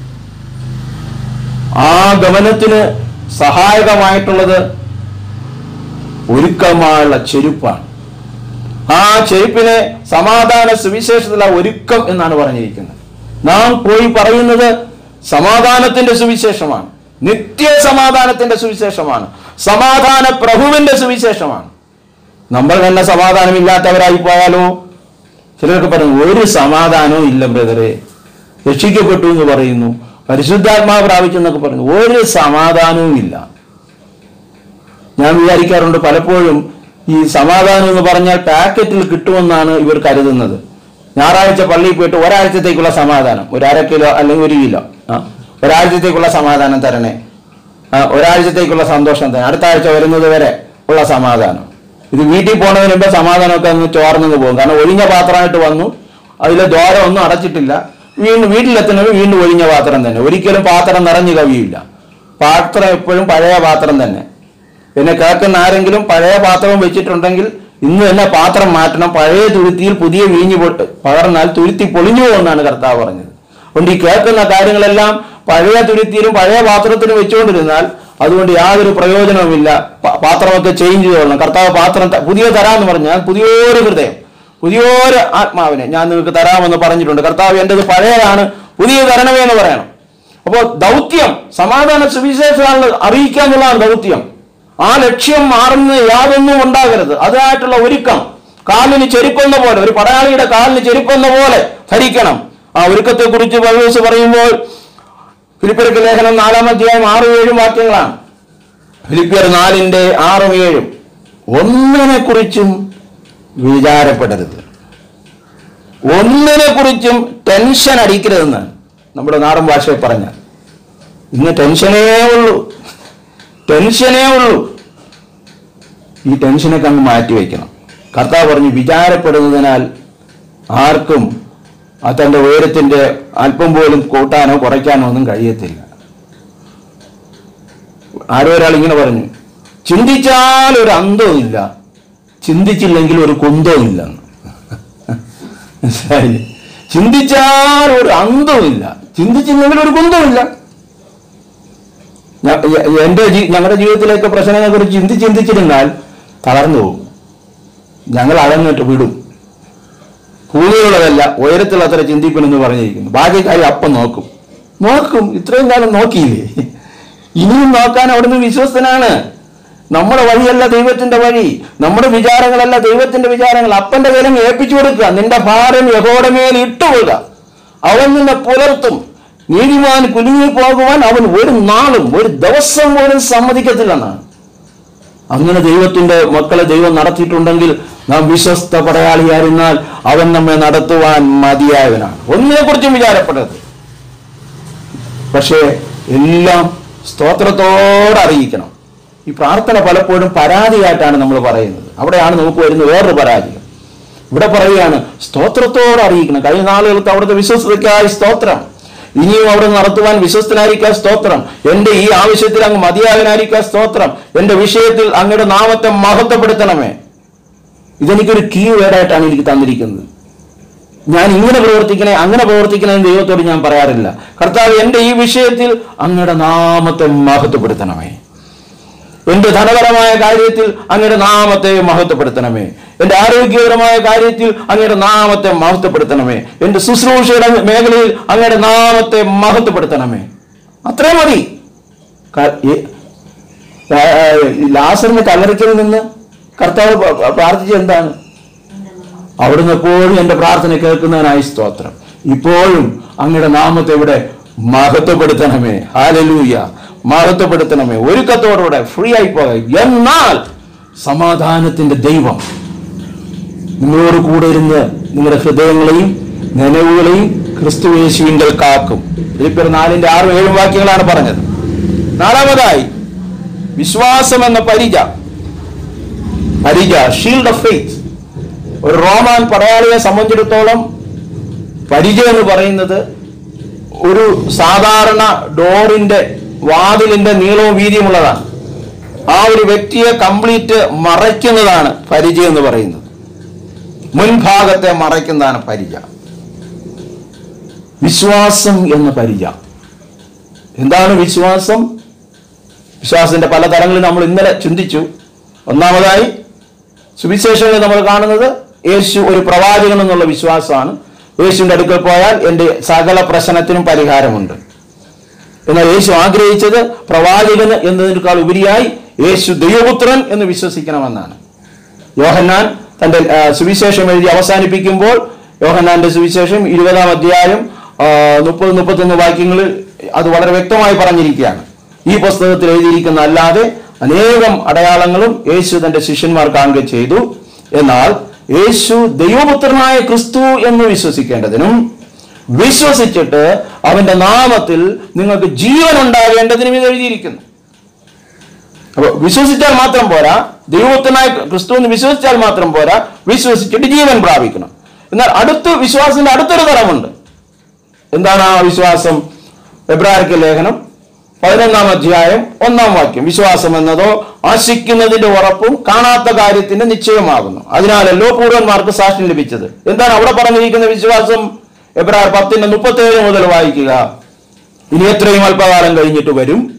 ആ ഗമനത്തിന് സഹായകമായിട്ടുള്ളത് ഒരുക്കമായുള്ള ചെരുപ്പാണ് ആ ചെരുപ്പിനെ സമാധാന സുവിശേഷത്തിലുള്ള ഒരുക്കം എന്നാണ് പറഞ്ഞിരിക്കുന്നത് നാം പോയി പറയുന്നത് സമാധാനത്തിന്റെ സുവിശേഷമാണ് നിത്യ സമാധാനത്തിന്റെ സുവിശേഷമാണ് സമാധാന പ്രഭുവിന്റെ സുവിശേഷമാണ് നമ്മൾ തന്നെ സമാധാനമില്ലാത്തവരായി പോയാലോ ചിലർക്ക് പറഞ്ഞു ഒരു സമാധാനവും ഇല്ല ബ്രദറെ രക്ഷിക്കപ്പെട്ടു എന്ന് പറയുന്നു പരിശുദ്ധാത്മാവ് പ്രാപിച്ചു എന്നൊക്കെ പറയുന്നു ഒരു സമാധാനവും ഇല്ല ഞാൻ വിചാരിക്കാറുണ്ട് പലപ്പോഴും ഈ സമാധാനം എന്ന് പറഞ്ഞാൽ പാക്കറ്റിൽ കിട്ടുമെന്നാണ് ഇവർ കരുതുന്നത് ഞായറാഴ്ച പള്ളിയിൽ പോയിട്ട് ഒരാഴ്ചത്തേക്കുള്ള സമാധാനം ഒരു അര കിലോ അല്ലെങ്കിൽ ഒരു കിലോ ആ ഒരാഴ്ചത്തേക്കുള്ള സമാധാനം തരണേ ആ, ഒരാഴ്ചത്തേക്കുള്ള സന്തോഷം തന്നെ അടുത്ത ആഴ്ച വരുന്നത് വരെ ഉള്ള സമാധാനം ഇത് വീട്ടിൽ പോണതിന് മുമ്പ് സമാധാനമൊക്കെ അങ്ങ് ചോർന്നു പോകും കാരണം ഒഴിഞ്ഞ പാത്രമായിട്ട് വന്നു അതിലെ ദ്വാരം ഒന്നും അടച്ചിട്ടില്ല വീണ്ടും വീട്ടിലെത്തുന്നത് വീണ്ടും ഒഴിഞ്ഞ പാത്രം തന്നെ ഒരിക്കലും പാത്രം നിറഞ്ഞു കവിയില്ല പാത്രം എപ്പോഴും പഴയ പാത്രം തന്നെ പിന്നെ കേൾക്കുന്ന ആരെങ്കിലും പഴയ പാത്രവും വെച്ചിട്ടുണ്ടെങ്കിൽ ഇന്ന് തന്നെ പാത്രം മാറ്റണം പഴയ തുരുത്തിയിൽ പുതിയ വീഞ്ഞു പൊട്ട് പകർന്നാൽ തുരുത്തി പൊളിഞ്ഞു പോകുമെന്നാണ് കർത്താവ് പറഞ്ഞത് അതുകൊണ്ട് ഈ കേൾക്കുന്ന കാര്യങ്ങളെല്ലാം പഴയ തുരുത്തിയിലും പഴയ പാത്രത്തിലും വെച്ചുകൊണ്ടിരുന്നാൽ അതുകൊണ്ട് യാതൊരു പ്രയോജനവുമില്ല പ- പാത്രമൊക്കെ ചേഞ്ച് ചെയ്തോളണം കർത്താവ് പാത്രം ത- പുതിയ തരാമെന്ന് പറഞ്ഞാൽ പുതിയൊരു ഹൃദയം പുതിയൊരു ആത്മാവിനെ ഞാൻ നിങ്ങൾക്ക് തരാമെന്ന് പറഞ്ഞിട്ടുണ്ട് കർത്താവ് എൻ്റെത് പഴയതാണ് പുതിയ തരണമേ എന്ന് പറയണം അപ്പോൾ ദൗത്യം സമാധാന സുവിശേഷമാണ് അറിയിക്കുക എന്നുള്ളതാണ് ദൗത്യം ആ ലക്ഷ്യം മാറുന്ന യാതൊന്നും ഉണ്ടാകരുത് അതിനായിട്ടുള്ള ഒരുക്കം കാലിന് ചെരുപ്പെന്ന പോലെ ഒരു പടയാളിയുടെ കാലിന് ചെരുപ്പെന്ന പോലെ ധരിക്കണം ആ ഒരുക്കത്തെ കുറിച്ച് പൗലോസ് പറയുമ്പോൾ ഫിലിപ്പിയർക്ക് ലേഖനം നാലാം അധ്യായം ആറും ഏഴും വാക്യങ്ങളാണ് ഫിലിപ്പിയർ നാലിന്റെ ആറും ഏഴും ഒന്നിനെ കുറിച്ചും വിചാരപ്പെടരുത് ഒന്നിനെ കുറിച്ചും ടെൻഷൻ അടിക്കരുതെന്ന് നമ്മുടെ നാടൻ ഭാഷയിൽ പറഞ്ഞാൽ ഇന്ന് ടെൻഷനേ ഉള്ളൂ ടെൻഷനേ ഉള്ളൂ ഈ ടെൻഷനൊക്കെ അങ്ങ് മാറ്റി വയ്ക്കണം കർത്താവ് പറഞ്ഞു വിചാരപ്പെടുന്നതിനാൽ ആർക്കും ആ തൻ്റെ ഉയരത്തിൻ്റെ അല്പം പോലും കൂട്ടാനോ കുറയ്ക്കാനോ ഒന്നും കഴിയത്തില്ല ആരോ ഒരാൾ ഇങ്ങനെ പറഞ്ഞു ചിന്തിച്ചാൽ ഒരു അന്തവും ഇല്ല ചിന്തിച്ചില്ലെങ്കിൽ ഒരു കുന്തവും ഇല്ല മനസ്സിലായില്ലേ ചിന്തിച്ചാൽ ഒരു അന്തവും ഇല്ല ചിന്തിച്ചില്ലെങ്കിൽ ഒരു കുന്തവും ഇല്ല ഞ- എ- എന്റെ ജീ- ഞങ്ങളുടെ ജീവിതത്തിലേക്ക് പ്രശ്നങ്ങളെ കുറിച്ച് ചിന്തി ചിന്തിച്ചിരുന്നാൽ തളർന്നു പോകും ഞങ്ങൾ അകന്നിട്ട് വിടും ഭൂമിയുള്ളതല്ല ഉയരത്തിൽ അത്ര ചിന്തിപ്പനെന്ന് പറഞ്ഞിരിക്കുന്നു ബാക്കി കാര്യം അപ്പം നോക്കും നോക്കും ഇത്രയും കാലം നോക്കിയില്ലേ ഇനിയും നോക്കാൻ അവിടുന്ന് വിശ്വസ്തനാണ് നമ്മുടെ വഴിയല്ല ദൈവത്തിന്റെ വഴി നമ്മുടെ വിചാരങ്ങളല്ല ദൈവത്തിന്റെ വിചാരങ്ങൾ അപ്പന്റെ കയ്യിലും ഏൽപ്പിച്ചു കൊടുക്കുക നിന്റെ ഭാരം യഹോടെ മേൽ ഇട്ടുകൊള്ളുക അവൻ നിന്നെ പുലർത്തും നീതിമാൻ കുലുങ്ങി പോകുവാൻ അവൻ ഒരു നാളും ഒരു ദിവസം പോലും സമ്മതിക്കത്തില്ലെന്നാണ് അങ്ങനെ ദൈവത്തിന്റെ മക്കളെ ദൈവം നടത്തിയിട്ടുണ്ടെങ്കിൽ നാം വിശ്വസ്ത പടയാളിയായിരുന്നാൽ അവൻ നമ്മെ നടത്തുവാൻ മതിയായവനാണ് ഒന്നിനെ കുറിച്ചും വിചാരപ്പെടരുത് പക്ഷേ എല്ലാം സ്തോത്രത്തോടെ അറിയിക്കണം ഈ പ്രാർത്ഥന പലപ്പോഴും പരാതിയായിട്ടാണ് നമ്മൾ പറയുന്നത് അവിടെയാണ് നമുക്ക് വരുന്ന വേറൊരു പരാജയം ഇവിടെ പറയുകയാണ് സ്തോത്രത്തോടെ അറിയിക്കണം കഴിഞ്ഞ നാളുകൾക്ക് അവിടുത്തെ വിശ്വസ്തയ്ക്കായി സ്തോത്രം ഇനിയും അവിടെ നടത്തുവാൻ വിശ്വസ്തനായിരിക്കാൻ സ്തോത്രം എന്റെ ഈ ആവശ്യത്തിൽ അങ്ങ് മതിയാകാനായിരിക്കാൻ സ്തോത്രം എന്റെ വിഷയത്തിൽ അങ്ങയുടെ നാമത്തെ മഹത്വപ്പെടുത്തണമേ ഇതെനിക്കൊരു കീ വേർഡായിട്ടാണ് എനിക്ക് തന്നിരിക്കുന്നത് ഞാൻ ഇങ്ങനെ പ്രവർത്തിക്കണേ അങ്ങനെ പ്രവർത്തിക്കണേ എന്ന് ദൈവത്തോട് ഞാൻ പറയാറില്ല കർത്താവ് എന്റെ ഈ വിഷയത്തിൽ അങ്ങയുടെ നാമത്തെ മഹത്വപ്പെടുത്തണമേ എന്റെ ധനപരമായ കാര്യത്തിൽ അങ്ങയുടെ നാമത്തെ മഹത്വപ്പെടുത്തണമേ എന്റെ ആരോഗ്യപരമായ കാര്യത്തിൽ അങ്ങയുടെ നാമത്തെ മഹത്വപ്പെടുത്തണമേ എന്റെ ശുശ്രൂഷയുടെ മേഖലയിൽ അങ്ങയുടെ നാമത്തെ മഹത്വപ്പെടുത്തണമേ അത്രേ മതി ക- ഏ- ആ, ഈ ലാസറിന്റെ കല്ലറയ്ക്കൽ നിന്ന് കർത്താവ് പ- പ- പ്രാർത്ഥിച്ചത് എന്താണ് അവിടുന്ന് എപ്പോഴും എന്റെ പ്രാർത്ഥന കേൾക്കുന്നതിനായി സ്തോത്രം ഇപ്പോഴും അങ്ങയുടെ നാമത്തെ ഇവിടെ മഹത്വപ്പെടുത്തണമേ ഹാലലൂയ മഹത്വപ്പെടുത്തണമേ ഒരുക്കത്തോടുകൂടെ ഫ്രീ ആയി പോകാം എന്നാൽ സമാധാനത്തിന്റെ ദൈവം നിങ്ങളോട് കൂടെ ഇരുന്ന് നിങ്ങളുടെ ഹൃദയങ്ങളെയും നനവുകളെയും ക്രിസ്തുവേശുവിങ്കൽ കാക്കും ഫിലിപ്പിയർ നാലിന്റെ ആറും ഏഴും വാക്യങ്ങളാണ് പറഞ്ഞത് നാലാമതായി വിശ്വാസം എന്ന പരിച പരിച ഷീൽഡ് ഓഫ് ഫെയ്ത്ത് ഒരു റോമാൻ പടയാളിയെ സംബന്ധിച്ചിടത്തോളം പരിചയം എന്ന് പറയുന്നത് ഒരു സാധാരണ ഡോറിന്റെ വാതിലിന്റെ നീളവും വീതിയുമുള്ളതാണ് ആ ഒരു വ്യക്തിയെ കംപ്ലീറ്റ് മറയ്ക്കുന്നതാണ് പരിചയം എന്ന് പറയുന്നത് മുൻഭാഗത്തെ മറയ്ക്കുന്നതാണ് പരിച വിശ്വാസം എന്ന പരിച എന്താണ് വിശ്വാസം വിശ്വാസത്തിന്റെ പല തലങ്ങളിൽ നമ്മൾ ഇന്നലെ ചിന്തിച്ചു ഒന്നാമതായി സുവിശേഷങ്ങളിൽ നമ്മൾ കാണുന്നത് യേശു ഒരു പ്രവാചകൻ എന്നുള്ള വിശ്വാസമാണ് യേശുവിന്റെ അടുക്കൽ പോയാൽ എൻ്റെ സകല പ്രശ്നത്തിനും പരിഹാരമുണ്ട് എന്നാൽ യേശു ആഗ്രഹിച്ചത് പ്രവാചകൻ എന്നതിനേക്കാൾ ഉപരിയായി യേശു ദൈവപുത്രൻ എന്ന് വിശ്വസിക്കണമെന്നാണ് യോഹന്നാൻ തന്റെ ആ, സുവിശേഷം എഴുതി അവസാനിപ്പിക്കുമ്പോൾ യോഹന്നാന്റെ സുവിശേഷം ഇരുപതാം അധ്യായം ആ, മുപ്പത് മുപ്പത്തൊന്ന് വാക്യങ്ങളിൽ അത് വളരെ വ്യക്തമായി പറഞ്ഞിരിക്കുകയാണ് ഈ പുസ്തകത്തിൽ എഴുതിയിരിക്കുന്ന അല്ലാതെ അനേകം അടയാളങ്ങളും യേശു തന്റെ ശിഷ്യന്മാർ കാണുക ചെയ്തു എന്നാൽ യേശു ദൈവപുത്രനായ ക്രിസ്തു എന്ന് വിശ്വസിക്കേണ്ടതിനും വിശ്വസിച്ചിട്ട് അവന്റെ നാമത്തിൽ നിങ്ങൾക്ക് ജീവൻ ഉണ്ടാകേണ്ടതിനും ഇത് എഴുതിയിരിക്കുന്നു അപ്പൊ വിശ്വസിച്ചാൽ മാത്രം പോരാ ദൈവത്തിനായ ക്രിസ്തു എന്ന് വിശ്വസിച്ചാൽ മാത്രം പോരാ വിശ്വസിച്ചിട്ട് ജീവൻ പ്രാപിക്കണം എന്നാൽ അടുത്ത വിശ്വാസത്തിന്റെ അടുത്തൊരു തലമുണ്ട് എന്താണ് ആ വിശ്വാസം എബ്രാഹിക്ക് ലേഖനം പതിനൊന്നാം അധ്യായം ഒന്നാം വാക്യം വിശ്വാസം എന്നതോ ആശിക്കുന്നതിന്റെ ഉറപ്പും കാണാത്ത കാര്യത്തിന്റെ നിശ്ചയമാകുന്നു അതിനാലല്ലോ പൂർവന്മാർക്ക് സാക്ഷ്യം ലഭിച്ചത് എന്താണ് അവിടെ പറഞ്ഞിരിക്കുന്ന വിശ്വാസം എബ്രാഹിം പത്തിന്റെ മുപ്പത്തേഴ് മുതൽ വായിക്കുക ഇനി എത്രയും അല്പകാലം കഴിഞ്ഞിട്ട് വരും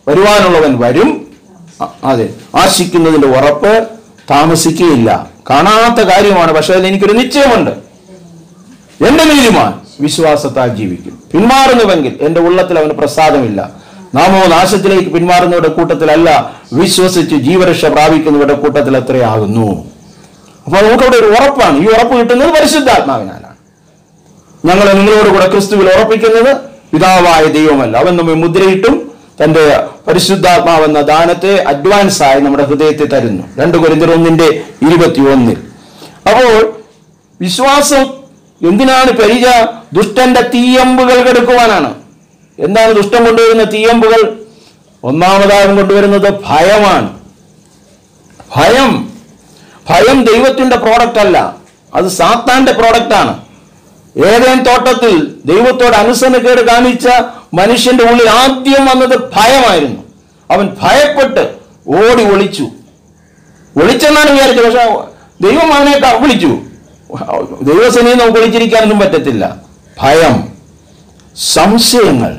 വരുവാനുള്ളവൻ വരും അ- അതെ ആശിക്കുന്നതിന്റെ ഉറപ്പ് താമസിക്കുകയില്ല കാണാത്ത കാര്യമാണ് പക്ഷെ അതിൽ എനിക്കൊരു നിശ്ചയമുണ്ട് എന്റെ നീതിമാൻ വിശ്വാസത്താൽ ജീവിക്കും പിന്മാറുന്നുവെങ്കിൽ എന്റെ ഉള്ളത്തിൽ അവന് പ്രസാദമില്ല നാമോ നാശത്തിലേക്ക് പിന്മാറുന്നവരുടെ കൂട്ടത്തിലല്ല വിശ്വസിച്ച് ജീവരക്ഷ പ്രാപിക്കുന്നവരുടെ കൂട്ടത്തിൽ എത്രയാകുന്നു അപ്പോൾ നമുക്കവിടെ ഒരു ഉറപ്പാണ് ഈ ഉറപ്പ് കിട്ടുന്നത് പരിശുദ്ധാത്മാവിനാലാണ് ഞങ്ങളെ നിങ്ങളോട് കൂടെ ക്രിസ്തുവിൽ ഉറപ്പിക്കുന്നത് പിതാവായ ദൈവമല്ല അവൻ നമ്മെ മുദ്രയിട്ടും തന്റെ പരിശുദ്ധാത്മാവെന്ന ദാനത്തെ അഡ്വാൻസ് ആയി നമ്മുടെ ഹൃദയത്തെ തരുന്നു രണ്ട് കൊരിന്തർ ഒന്നിന്റെ ഇരുപത്തി ഒന്നിൽ അപ്പോൾ വിശ്വാസം എന്തിനാണ് പരിച ദുഷ്ടന്റെ തീയമ്പുകൾ കെടുക്കുവാനാണ് എന്താണ് ദുഷ്ടം കൊണ്ടുവരുന്ന തീയമ്പുകൾ ഒന്നാമതായും കൊണ്ടുവരുന്നത് ഭയമാണ് ഭയം ഭയം ദൈവത്തിന്റെ പ്രോഡക്റ്റ് അല്ല അത് സാത്താന്റെ പ്രോഡക്റ്റ് ആണ് ഏതേൻ തോട്ടത്തിൽ ദൈവത്തോട് അനുസരണക്കേട് കാണിച്ച മനുഷ്യന്റെ ഉള്ളിൽ ആദ്യം വന്നത് ഭയമായിരുന്നു അവൻ ഭയപ്പെട്ട് ഓടി ഒളിച്ചു ഒളിച്ചെന്നാണ് വിചാരിച്ചത് പക്ഷെ ദൈവം അവനെ ക- വിളിച്ചു ദൈവസേനയെ നമുക്ക് ഒളിച്ചിരിക്കാനൊന്നും പറ്റത്തില്ല ഭയം സംശയങ്ങൾ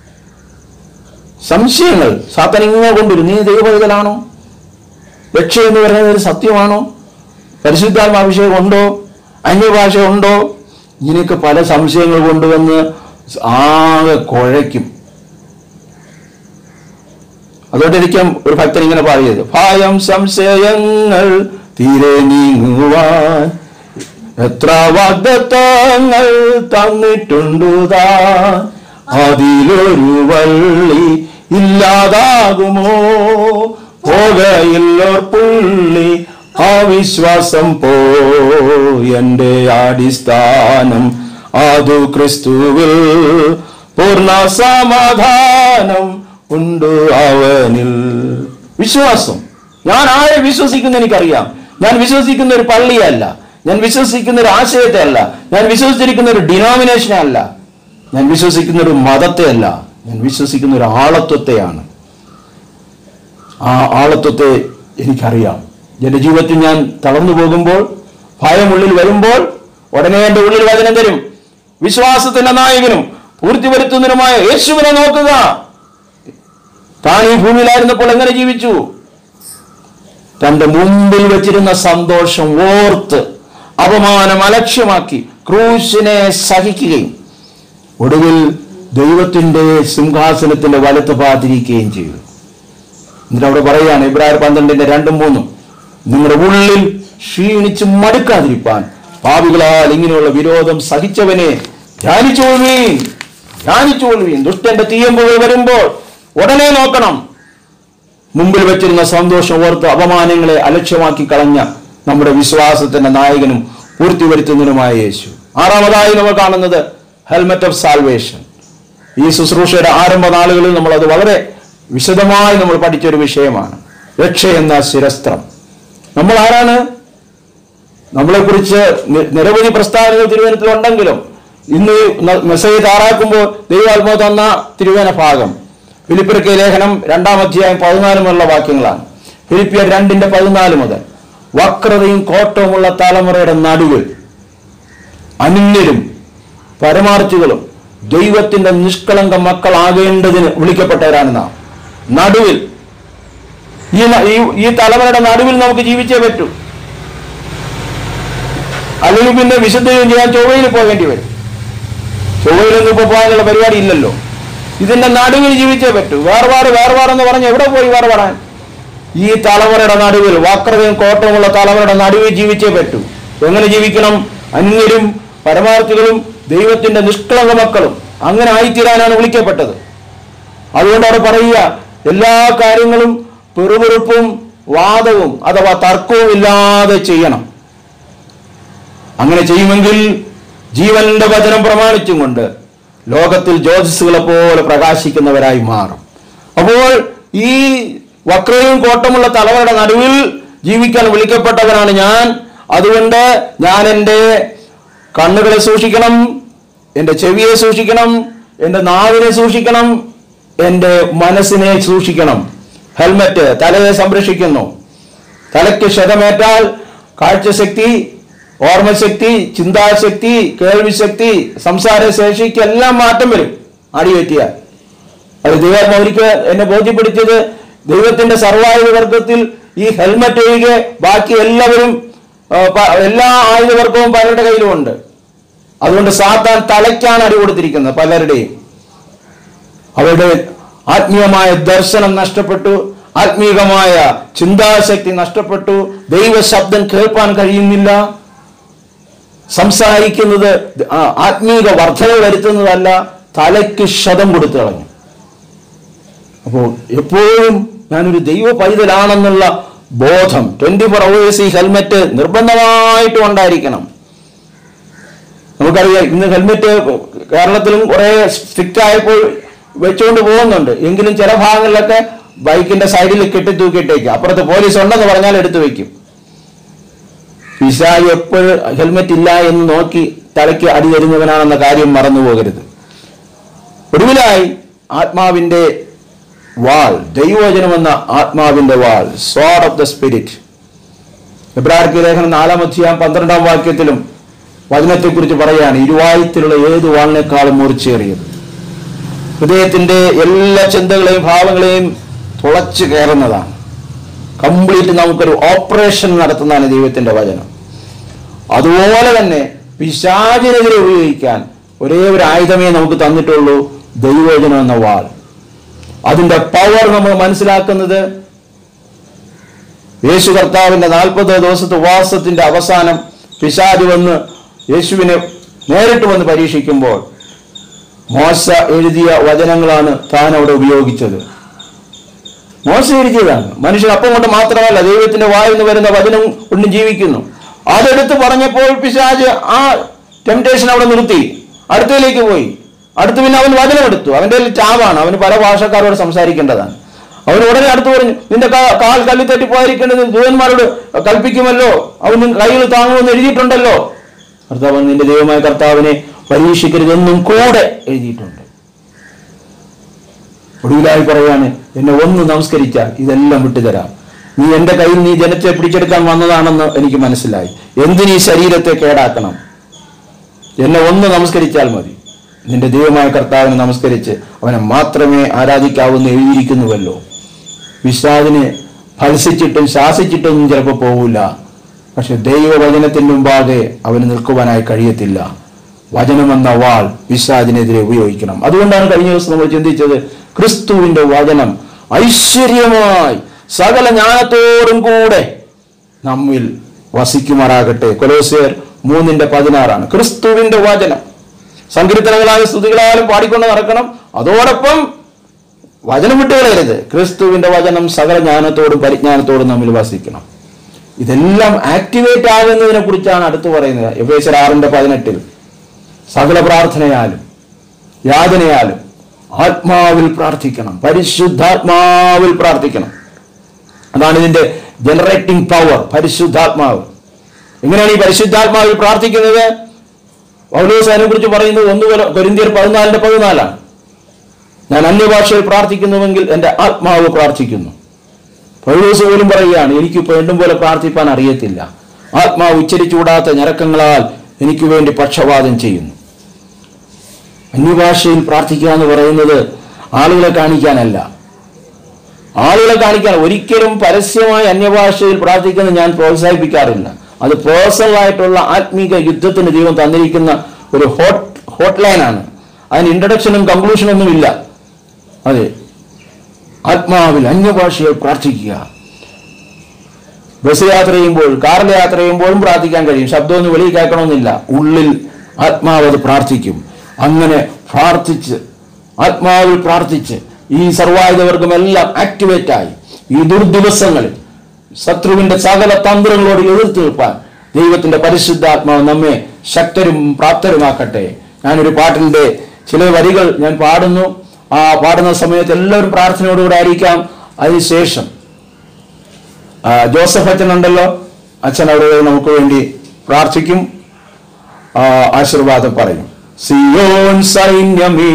സംശയങ്ങൾ സാത്താൻ ഇങ്ങനെ കൊണ്ടുവരും നീ ദൈവപൈതലാണോ രക്ഷ എന്ന് പറയുന്നത് ഒരു സത്യമാണോ പരിശുദ്ധാത്മാഭിഷേകം ഉണ്ടോ അന്യഭാഷ ഉണ്ടോ ഇങ്ങനെയൊക്കെ പല സംശയങ്ങൾ കൊണ്ടുവന്ന് ആകെ കുഴയ്ക്കും അതുകൊണ്ടിരിക്കും ഒരു ഭക്തൻ ഇങ്ങനെ പാടിയത് ഭയം സംശയങ്ങൾ തീരെ നീങ്ങുവാൻ എത്ര വാഗ്ദത്തങ്ങൾ തന്നിട്ടുണ്ടു താൻ അതിലൊരു വള്ളി ഇല്ലാതാകുമോ പോകയില്ലോർ പുള്ളി ആ വിശ്വാസം പോ എന്റെ അടിസ്ഥാനം അതു ക്രിസ്തുവിൽ പൂർണ്ണ സമാധാനം ഉണ്ട് അവനിൽ വിശ്വാസം ഞാൻ ആരെ വിശ്വസിക്കുന്ന എനിക്കറിയാം ഞാൻ വിശ്വസിക്കുന്ന ഒരു പള്ളിയല്ല ഞാൻ വിശ്വസിക്കുന്ന ഒരു ആശയത്തെ അല്ല ഞാൻ വിശ്വസിച്ചിരിക്കുന്ന ഒരു ഡിനോമിനേഷനെ അല്ല ഞാൻ വിശ്വസിക്കുന്ന ഒരു മതത്തെ അല്ല ഞാൻ വിശ്വസിക്കുന്ന ഒരു ആളത്വത്തെയാണ് ആ ആളത്വത്തെ എനിക്കറിയാം എൻ്റെ ജീവിതത്തിൽ ഞാൻ തളർന്നു പോകുമ്പോൾ ഭയം ഉള്ളിൽ വരുമ്പോൾ ഉടനെ എൻ്റെ ഉള്ളിൽ വചനം തരും വിശ്വാസത്തിന്റെ നായകനും പൂർത്തി വരുത്തുന്നതിനുമായ യേശുവിനെ നോക്കുക താൻ ഈ ഭൂമിയിലായിരുന്നപ്പോൾ എങ്ങനെ ജീവിച്ചു തന്റെ മുമ്പിൽ വെച്ചിരുന്ന സന്തോഷം ഓർത്ത് അപമാനം അലക്ഷ്യമാക്കി ക്രൂശിനെ സഹിക്കുകയും ഒടുവിൽ ദൈവത്തിന്റെ സിംഹാസനത്തിന്റെ വലത്ത് പാതിരിക്കുകയും ചെയ്തു എന്നിട്ട് അവിടെ പറയാണ് ഇബ്രാഹിം പന്ത്രണ്ടിന്റെ രണ്ടും മൂന്നും നിങ്ങളുടെ ഉള്ളിൽ ക്ഷീണിച്ച് മടുക്കാതിരിപ്പാൻ പാപികളാൽ ഇങ്ങനെയുള്ള വിരോധം സഹിച്ചവനെ ധ്യാനിച്ചോൾവീൻ ധ്യാനിച്ചോൾവീൻ ദുഷ്ടന്റെ തീയമ്പുകൾ വരുമ്പോൾ ഉടനെ നോക്കണം മുമ്പിൽ വെച്ചിരുന്ന സന്തോഷം ഓർത്ത് അപമാനങ്ങളെ അലക്ഷ്യമാക്കി കളഞ്ഞ നമ്മുടെ വിശ്വാസത്തിന്റെ നായകനും പൂർത്തി വരുത്തുന്നതിനുമായ യേശു ആറാമതായി നമ്മൾ കാണുന്നത് ഹെൽമറ്റ് ഓഫ് സാൽവേഷൻ ഈ ശുശ്രൂഷയുടെ ആരംഭ നാളുകളിൽ നമ്മൾ അത് വളരെ വിശദമായി നമ്മൾ പഠിച്ചൊരു വിഷയമാണ് രക്ഷ എന്ന ശിരസ്ത്രം നമ്മൾ ആരാണ് നമ്മളെക്കുറിച്ച് നി- നിരവധി പ്രസ്താവനകൾ തിരുവനന്തപുരത്തിൽ ഉണ്ടെങ്കിലും ഇന്ന് ന- മെസ്സേജ് താറാക്കുമ്പോൾ ദൈവാത്മാവ് തന്ന തിരുവന ഭാഗം ഫിലിപ്പിയർക്ക് ലേഖനം രണ്ടാം അധ്യായം പതിനാല് മുതലുള്ള വാക്യങ്ങളാണ് ഫിലിപ്പിയർ രണ്ടിന്റെ പതിനാല് മുതൽ വക്രതയും കോട്ടവുമുള്ള തലമുറയുടെ നടുവിൽ അനിന്യരും പരമാർത്ഥികളും ദൈവത്തിന്റെ നിഷ്കളങ്ക മക്കളാകേണ്ടതിന് വിളിക്കപ്പെട്ടവരാണ് നാം നടുവിൽ ഈ ന- ഈ- ഈ തലമുറയുടെ നടുവിൽ നമുക്ക് ജീവിച്ചേ പറ്റൂ അല്ലെങ്കിൽ പിന്നെ വിശുദ്ധയും ചെയ്യാൻ ചൊവ്വയിൽ പോകേണ്ടി വരും ചൊവ്വയിലൊന്നും ഇപ്പോൾ പോകാനുള്ള പരിപാടി ഇല്ലല്ലോ ഇതിന്റെ നടുവിൽ ജീവിച്ചേ പറ്റൂ വേർപാട് വേർപാടെന്ന് പറഞ്ഞ് എവിടെ പോയി വേർപാടാൻ ഈ തലമുറയുടെ നടുവിൽ വക്രതയും കോട്ടവുമുള്ള തലമുറയുടെ നടുവിൽ ജീവിച്ചേ പറ്റൂ എങ്ങനെ ജീവിക്കണം അന്യരും പരമാർത്ഥികളും ദൈവത്തിന്റെ നിഷ്കളങ്ക മക്കളും അങ്ങനെ ആയിത്തീരാനാണ് വിളിക്കപ്പെട്ടത് അതുകൊണ്ട് അവിടെ പറയുക എല്ലാ കാര്യങ്ങളും പെറുപെറുപ്പും വാദവും അഥവാ തർക്കവും ഇല്ലാതെ ചെയ്യണം അങ്ങനെ ചെയ്യുമെങ്കിൽ ജീവന്റെ വചനം പ്രമാണിച്ചും കൊണ്ട് ലോകത്തിൽ ജ്യോതിസുകളെ പോലെ പ്രകാശിക്കുന്നവരായി മാറും അപ്പോൾ ഈ വക്രയും കോട്ടമുള്ള തലവരുടെ നടുവിൽ ജീവിക്കാൻ വിളിക്കപ്പെട്ടവനാണ് ഞാൻ അതുകൊണ്ട് ഞാൻ എൻ്റെ കണ്ണുകളെ സൂക്ഷിക്കണം എൻ്റെ ചെവിയെ സൂക്ഷിക്കണം എൻ്റെ നാവിനെ സൂക്ഷിക്കണം എൻ്റെ മനസ്സിനെ സൂക്ഷിക്കണം ഹെൽമറ്റ് തലയെ സംരക്ഷിക്കുന്നു തലയ്ക്ക് ക്ഷതമേറ്റാൽ കാഴ്ചശക്തി ഓർമ്മശക്തി ചിന്താശക്തി കേൾവിശക്തി സംസാരശേഷിക്ക് എല്ലാം മാറ്റം വരും അടിയേറ്റിയാൽ അത് ദൈവാത്മ ഒരിക്കൽ എന്നെ ബോധ്യപ്പെടുത്തിയത് ദൈവത്തിന്റെ സർവായുധ വർഗത്തിൽ ഈ ഹെൽമറ്റ് ഒഴികെ ബാക്കി എല്ലാവരും ആ, പ- എല്ലാ ആയുധവർഗവും പലരുടെ കയ്യിലുമുണ്ട് അതുകൊണ്ട് സാത്താൻ തലയ്ക്കാണ് അടി കൊടുത്തിരിക്കുന്നത് പലരുടെയും അവരുടെ ആത്മീയമായ ദർശനം നഷ്ടപ്പെട്ടു ആത്മീയമായ ചിന്താശക്തി നഷ്ടപ്പെട്ടു ദൈവശബ്ദം കേൾപ്പാൻ കഴിയുന്നില്ല സംസാരിക്കുന്നത് ആ, ആത്മീക വർധന വരുത്തുന്നതല്ല തലയ്ക്ക് ക്ഷതം കൊടുത്തു കളഞ്ഞു അപ്പോൾ എപ്പോഴും ഞാനൊരു ദൈവ പൈതലാണെന്നുള്ള ബോധം ട്വന്റി ഫോർ അവേഴ്സ് ഈ ഹെൽമെറ്റ് നിർബന്ധമായിട്ടും ഉണ്ടായിരിക്കണം നമുക്കറിയാം ഇന്ന് ഹെൽമെറ്റ് കേരളത്തിലും കുറെ സ്ട്രിക്റ്റ് ആയപ്പോൾ വെച്ചുകൊണ്ട് പോകുന്നുണ്ട് എങ്കിലും ചില ഭാഗങ്ങളിലൊക്കെ ബൈക്കിന്റെ സൈഡിൽ കെട്ടി തൂക്കിയിട്ടേക്ക് അപ്പുറത്ത് പോലീസ് ഉണ്ടെന്ന് പറഞ്ഞാൽ എടുത്തു വെക്കും പിശാജ് എപ്പോഴും ഹെൽമെറ്റ് ഇല്ല എന്ന് നോക്കി തലയ്ക്ക് അടി തരുന്നവനാണെന്ന കാര്യം മറന്നു പോകരുത് ഒടുവിലായി ആത്മാവിന്റെ വാൾ ദൈവവചനമെന്ന ആത്മാവിന്റെ വാൾ സ്വാഡ് ഓഫ് ദ സ്പിരിറ്റ് എബ്രാർക്ക് ലേഖനം നാലാം അധ്യായം പന്ത്രണ്ടാം വാക്യത്തിലും വചനത്തെക്കുറിച്ച് പറയുകയാണ് ഇരുവായത്തിലുള്ള ഏത് വാളിനേക്കാളും മൂർച്ചയേറിയത് ഹൃദയത്തിന്റെ എല്ലാ ചിന്തകളെയും ഭാവങ്ങളെയും തുളച്ചു കയറുന്നതാണ് കംപ്ലീറ്റ് നമുക്കൊരു ഓപ്പറേഷൻ നടത്തുന്നതാണ് ദൈവത്തിന്റെ വചനം അതുപോലെ തന്നെ പിശാചിനെതിരെ ഉപയോഗിക്കാൻ ഒരേ ഒരു ആയുധമേ നമുക്ക് തന്നിട്ടുള്ളൂ ദൈവവചനം എന്ന വാൾ അതിന്റെ പവർ നമ്മൾ മനസ്സിലാക്കുന്നത് യേശു കർത്താവിന്റെ നാൽപ്പത് ദിവസത്തെ ഉപവാസത്തിന്റെ അവസാനം പിശാജ് വന്ന് യേശുവിനെ നേരിട്ട് വന്ന് പരീക്ഷിക്കുമ്പോൾ മോശ എഴുതിയ വചനങ്ങളാണ് താൻ അവിടെ ഉപയോഗിച്ചത് മോശം എഴുതിയതാണ് മനുഷ്യൻ അപ്പം കൊണ്ട് മാത്രമല്ല ദൈവത്തിന്റെ വായിൽ നിന്ന് വരുന്ന വചനം കൊണ്ട് ജീവിക്കുന്നു അതെടുത്ത് പറഞ്ഞപ്പോൾ പിശാജ് ആ ടെംപ്ടേഷൻ അവിടെ നിർത്തി അടുത്തതിലേക്ക് പോയി അടുത്ത് പിന്നെ അവൻ വചനം എടുത്തു അവന്റെ കയ്യിൽ ചാവാണ് അവന് പല ഭാഷക്കാരോട് സംസാരിക്കേണ്ടതാണ് അവൻ ഉടനെ അടുത്ത് പറഞ്ഞു നിന്റെ കാ- കാൽ കല്ലിൽ തട്ടി പോയിരിക്കേണ്ടത് ദൂതന്മാരോട് കൽപ്പിക്കുമല്ലോ അവൻ നിന്റെ കയ്യിൽ താങ്ങുമെന്ന് എഴുതിയിട്ടുണ്ടല്ലോ കർത്താവ് നിന്റെ ദൈവമായ കർത്താവിനെ പരീക്ഷിക്കരുതെന്നും കൂടെ എഴുതിയിട്ടുണ്ട് ഒടുവിലായി പറയാണ് എന്നെ ഒന്ന് നമസ്കരിച്ചാൽ ഇതെല്ലാം വിട്ടുതരാം നീ എന്റെ കയ്യിൽ നീ ജനത്തെ പിടിച്ചെടുക്കാൻ വന്നതാണെന്ന് എനിക്ക് മനസ്സിലായി എന്തിനീ ശരീരത്തെ കേടാക്കണം എന്നെ ഒന്ന് നമസ്കരിച്ചാൽ മതി നിന്റെ ദൈവമായ കർത്താവിനെ നമസ്കരിച്ച് അവനെ മാത്രമേ ആരാധിക്കാവൂന്ന് എഴുതിയിരിക്കുന്നുവല്ലോ വിശ്വാദിനെ ഫലസിച്ചിട്ടും ശാസിച്ചിട്ടൊന്നും ചിലപ്പോൾ പോവില്ല പക്ഷെ ദൈവവചനത്തിന് മുമ്പാകെ അവന് നിൽക്കുവാനായി കഴിയത്തില്ല വചനമെന്ന വാൾ വിശ്വാദിനെതിരെ ഉപയോഗിക്കണം അതുകൊണ്ടാണ് കഴിഞ്ഞ ദിവസം നമ്മൾ ചിന്തിച്ചത് ക്രിസ്തുവിന്റെ വചനം ഐശ്വര്യമായി സകല ജ്ഞാനത്തോടും കൂടെ നമ്മിൽ വസിക്കുമാറാകട്ടെ കൊലോസിയർ മൂന്നിന്റെ പതിനാറാണ് ക്രിസ്തുവിന്റെ വചനം സങ്കീർത്തനങ്ങളാലും സ്തുതികളാലും പാടിക്കൊണ്ട് നടക്കണം അതോടൊപ്പം വചനം വിട്ടുകളയരുത് ക്രിസ്തുവിന്റെ വചനം സകല ജ്ഞാനത്തോടും പരിജ്ഞാനത്തോടും നമ്മിൽ വസിക്കണം ഇതെല്ലാം ആക്ടിവേറ്റ് ആകുന്നതിനെ കുറിച്ചാണ് അടുത്ത് പറയുന്നത് എഫേസർ ആറിന്റെ പതിനെട്ടിൽ സകല പ്രാർത്ഥനയാലും യാതനയാലും ആത്മാവിൽ പ്രാർത്ഥിക്കണം പരിശുദ്ധാത്മാവിൽ പ്രാർത്ഥിക്കണം അതാണ് ഇതിന്റെ ജനറേറ്റിംഗ് പവർ പരിശുദ്ധാത്മാവ് എങ്ങനെയാണ് ഈ പരിശുദ്ധാത്മാവിൽ പ്രാർത്ഥിക്കുന്നത് പൗലോസ് അതിനെ കുറിച്ച് പറയുന്നത് ഒന്ന് കൊല- കൊരിന്ത്യർ പതിനാലിന്റെ പതിനാലാണ് ഞാൻ അന്യഭാഷയിൽ പ്രാർത്ഥിക്കുന്നുവെങ്കിൽ എൻ്റെ ആത്മാവ് പ്രാർത്ഥിക്കുന്നു പൗലോസ് പോലും പറയുകയാണ് എനിക്ക് വേണ്ടും പോലെ പ്രാർത്ഥിപ്പാൻ അറിയത്തില്ല ആത്മാവ് ഉച്ചരിച്ചുകൂടാത്ത ഞരക്കങ്ങളാൽ എനിക്ക് വേണ്ടി പക്ഷപാതം ചെയ്യുന്നു അന്യഭാഷയിൽ പ്രാർത്ഥിക്കുക എന്ന് പറയുന്നത് ആളുകളെ കാണിക്കാനല്ല ആളുകളെ കാണിക്കാൻ ഒരിക്കലും പരസ്യമായി അന്യഭാഷയിൽ പ്രാർത്ഥിക്കുന്നത് ഞാൻ പ്രോത്സാഹിപ്പിക്കാറില്ല അത് പേഴ്സണൽ ആയിട്ടുള്ള ആത്മീക യുദ്ധത്തിന് ദൈവം തന്നിരിക്കുന്ന ഒരു ഹോട്ട് ഹോട്ട് ലൈനാണ് അതിന് ഇൻട്രഡക്ഷനും കൺക്ലൂഷനും ഒന്നും ഇല്ല അതെ ആത്മാവിൽ അന്യഭാഷയിൽ പ്രാർത്ഥിക്കുക ബസ് യാത്ര ചെയ്യുമ്പോൾ കാറിൽ യാത്ര ചെയ്യുമ്പോഴും പ്രാർത്ഥിക്കാൻ കഴിയും ശബ്ദമൊന്നും വെളിയിൽ കേൾക്കണമെന്നില്ല ഉള്ളിൽ ആത്മാവ് അത് പ്രാർത്ഥിക്കും അങ്ങനെ പ്രാർത്ഥിച്ച് ആത്മാവിൽ പ്രാർത്ഥിച്ച് ഈ സർവായുധവർഗമെല്ലാം ആക്ടിവേറ്റ് ആയി ഈ ദുർദിവസങ്ങളിൽ ശത്രുവിന്റെ സകല തന്ത്രങ്ങളോട് എതിർത്ത് നിൽപ്പാൻ ദൈവത്തിന്റെ പരിശുദ്ധാത്മാവ് നമ്മെ ശക്തരും പ്രാപ്തരുമാക്കട്ടെ ഞാനൊരു പാട്ടിന്റെ ചില വരികൾ ഞാൻ പാടുന്നു ആ പാടുന്ന സമയത്ത് എല്ലാവരും പ്രാർത്ഥനയോടുകൂടെ ആയിരിക്കാം അതിനുശേഷം ആ, ജോസഫ് അച്ഛൻ ഉണ്ടല്ലോ അച്ഛൻ അവിടെ നമുക്ക് വേണ്ടി പ്രാർത്ഥിക്കും ആ, ആശീർവാദം പറയും സിയോൻ സൈന്യമേ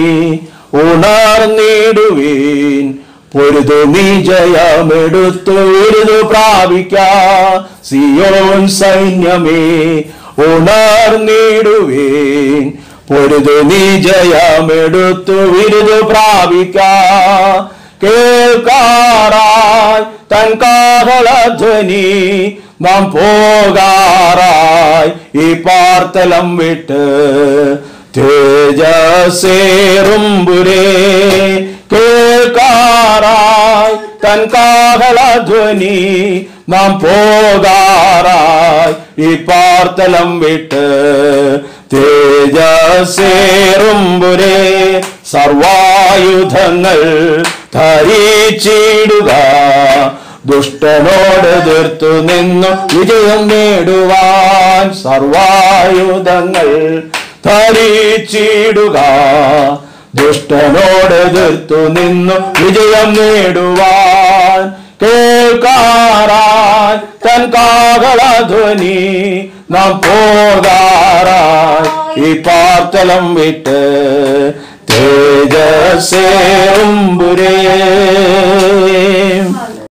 ഉണർന്നിടുവീൻ പൊരുതു നീ ജയമെടുത്തു വിരുതു പ്രാപിക്ക സിയോൻ സൈന്യമേ ഉണർന്നിടുവീൻ പൊരുതു നീ ജയമെടുത്തു വിരുതു പ്രാപിക്ക കേൾക്കാറായി തൻ കാഹളധ്വനി നാം പോകാറായി ഈ പാർത്തലം വിട്ട് തേജസേറുമ്പുരേ കേൾക്കാറായി തൻ കാഹളധ്വനി നാം പോകാറായി ഈ പാർത്തലം വിട്ട് തേജസേറുമ്പുരേ സർവായുധങ്ങൾ ധരിച്ചിടുക ദുഷ്ടനോട് എതിർത്തു നിന്നു വിജയം നേടുവാൻ സർവായുധങ്ങൾ ധരിച്ചിടുക ദുഷ്ടനോട് എതിർത്തു നിന്നു വിജയം നേടുവാൻ കേൾക്കാറായി തൻ കാകളധ്വനി നാം പോകാറായി ഈ പാർത്തലം വിട്ട് തേജസേമ്പുരേ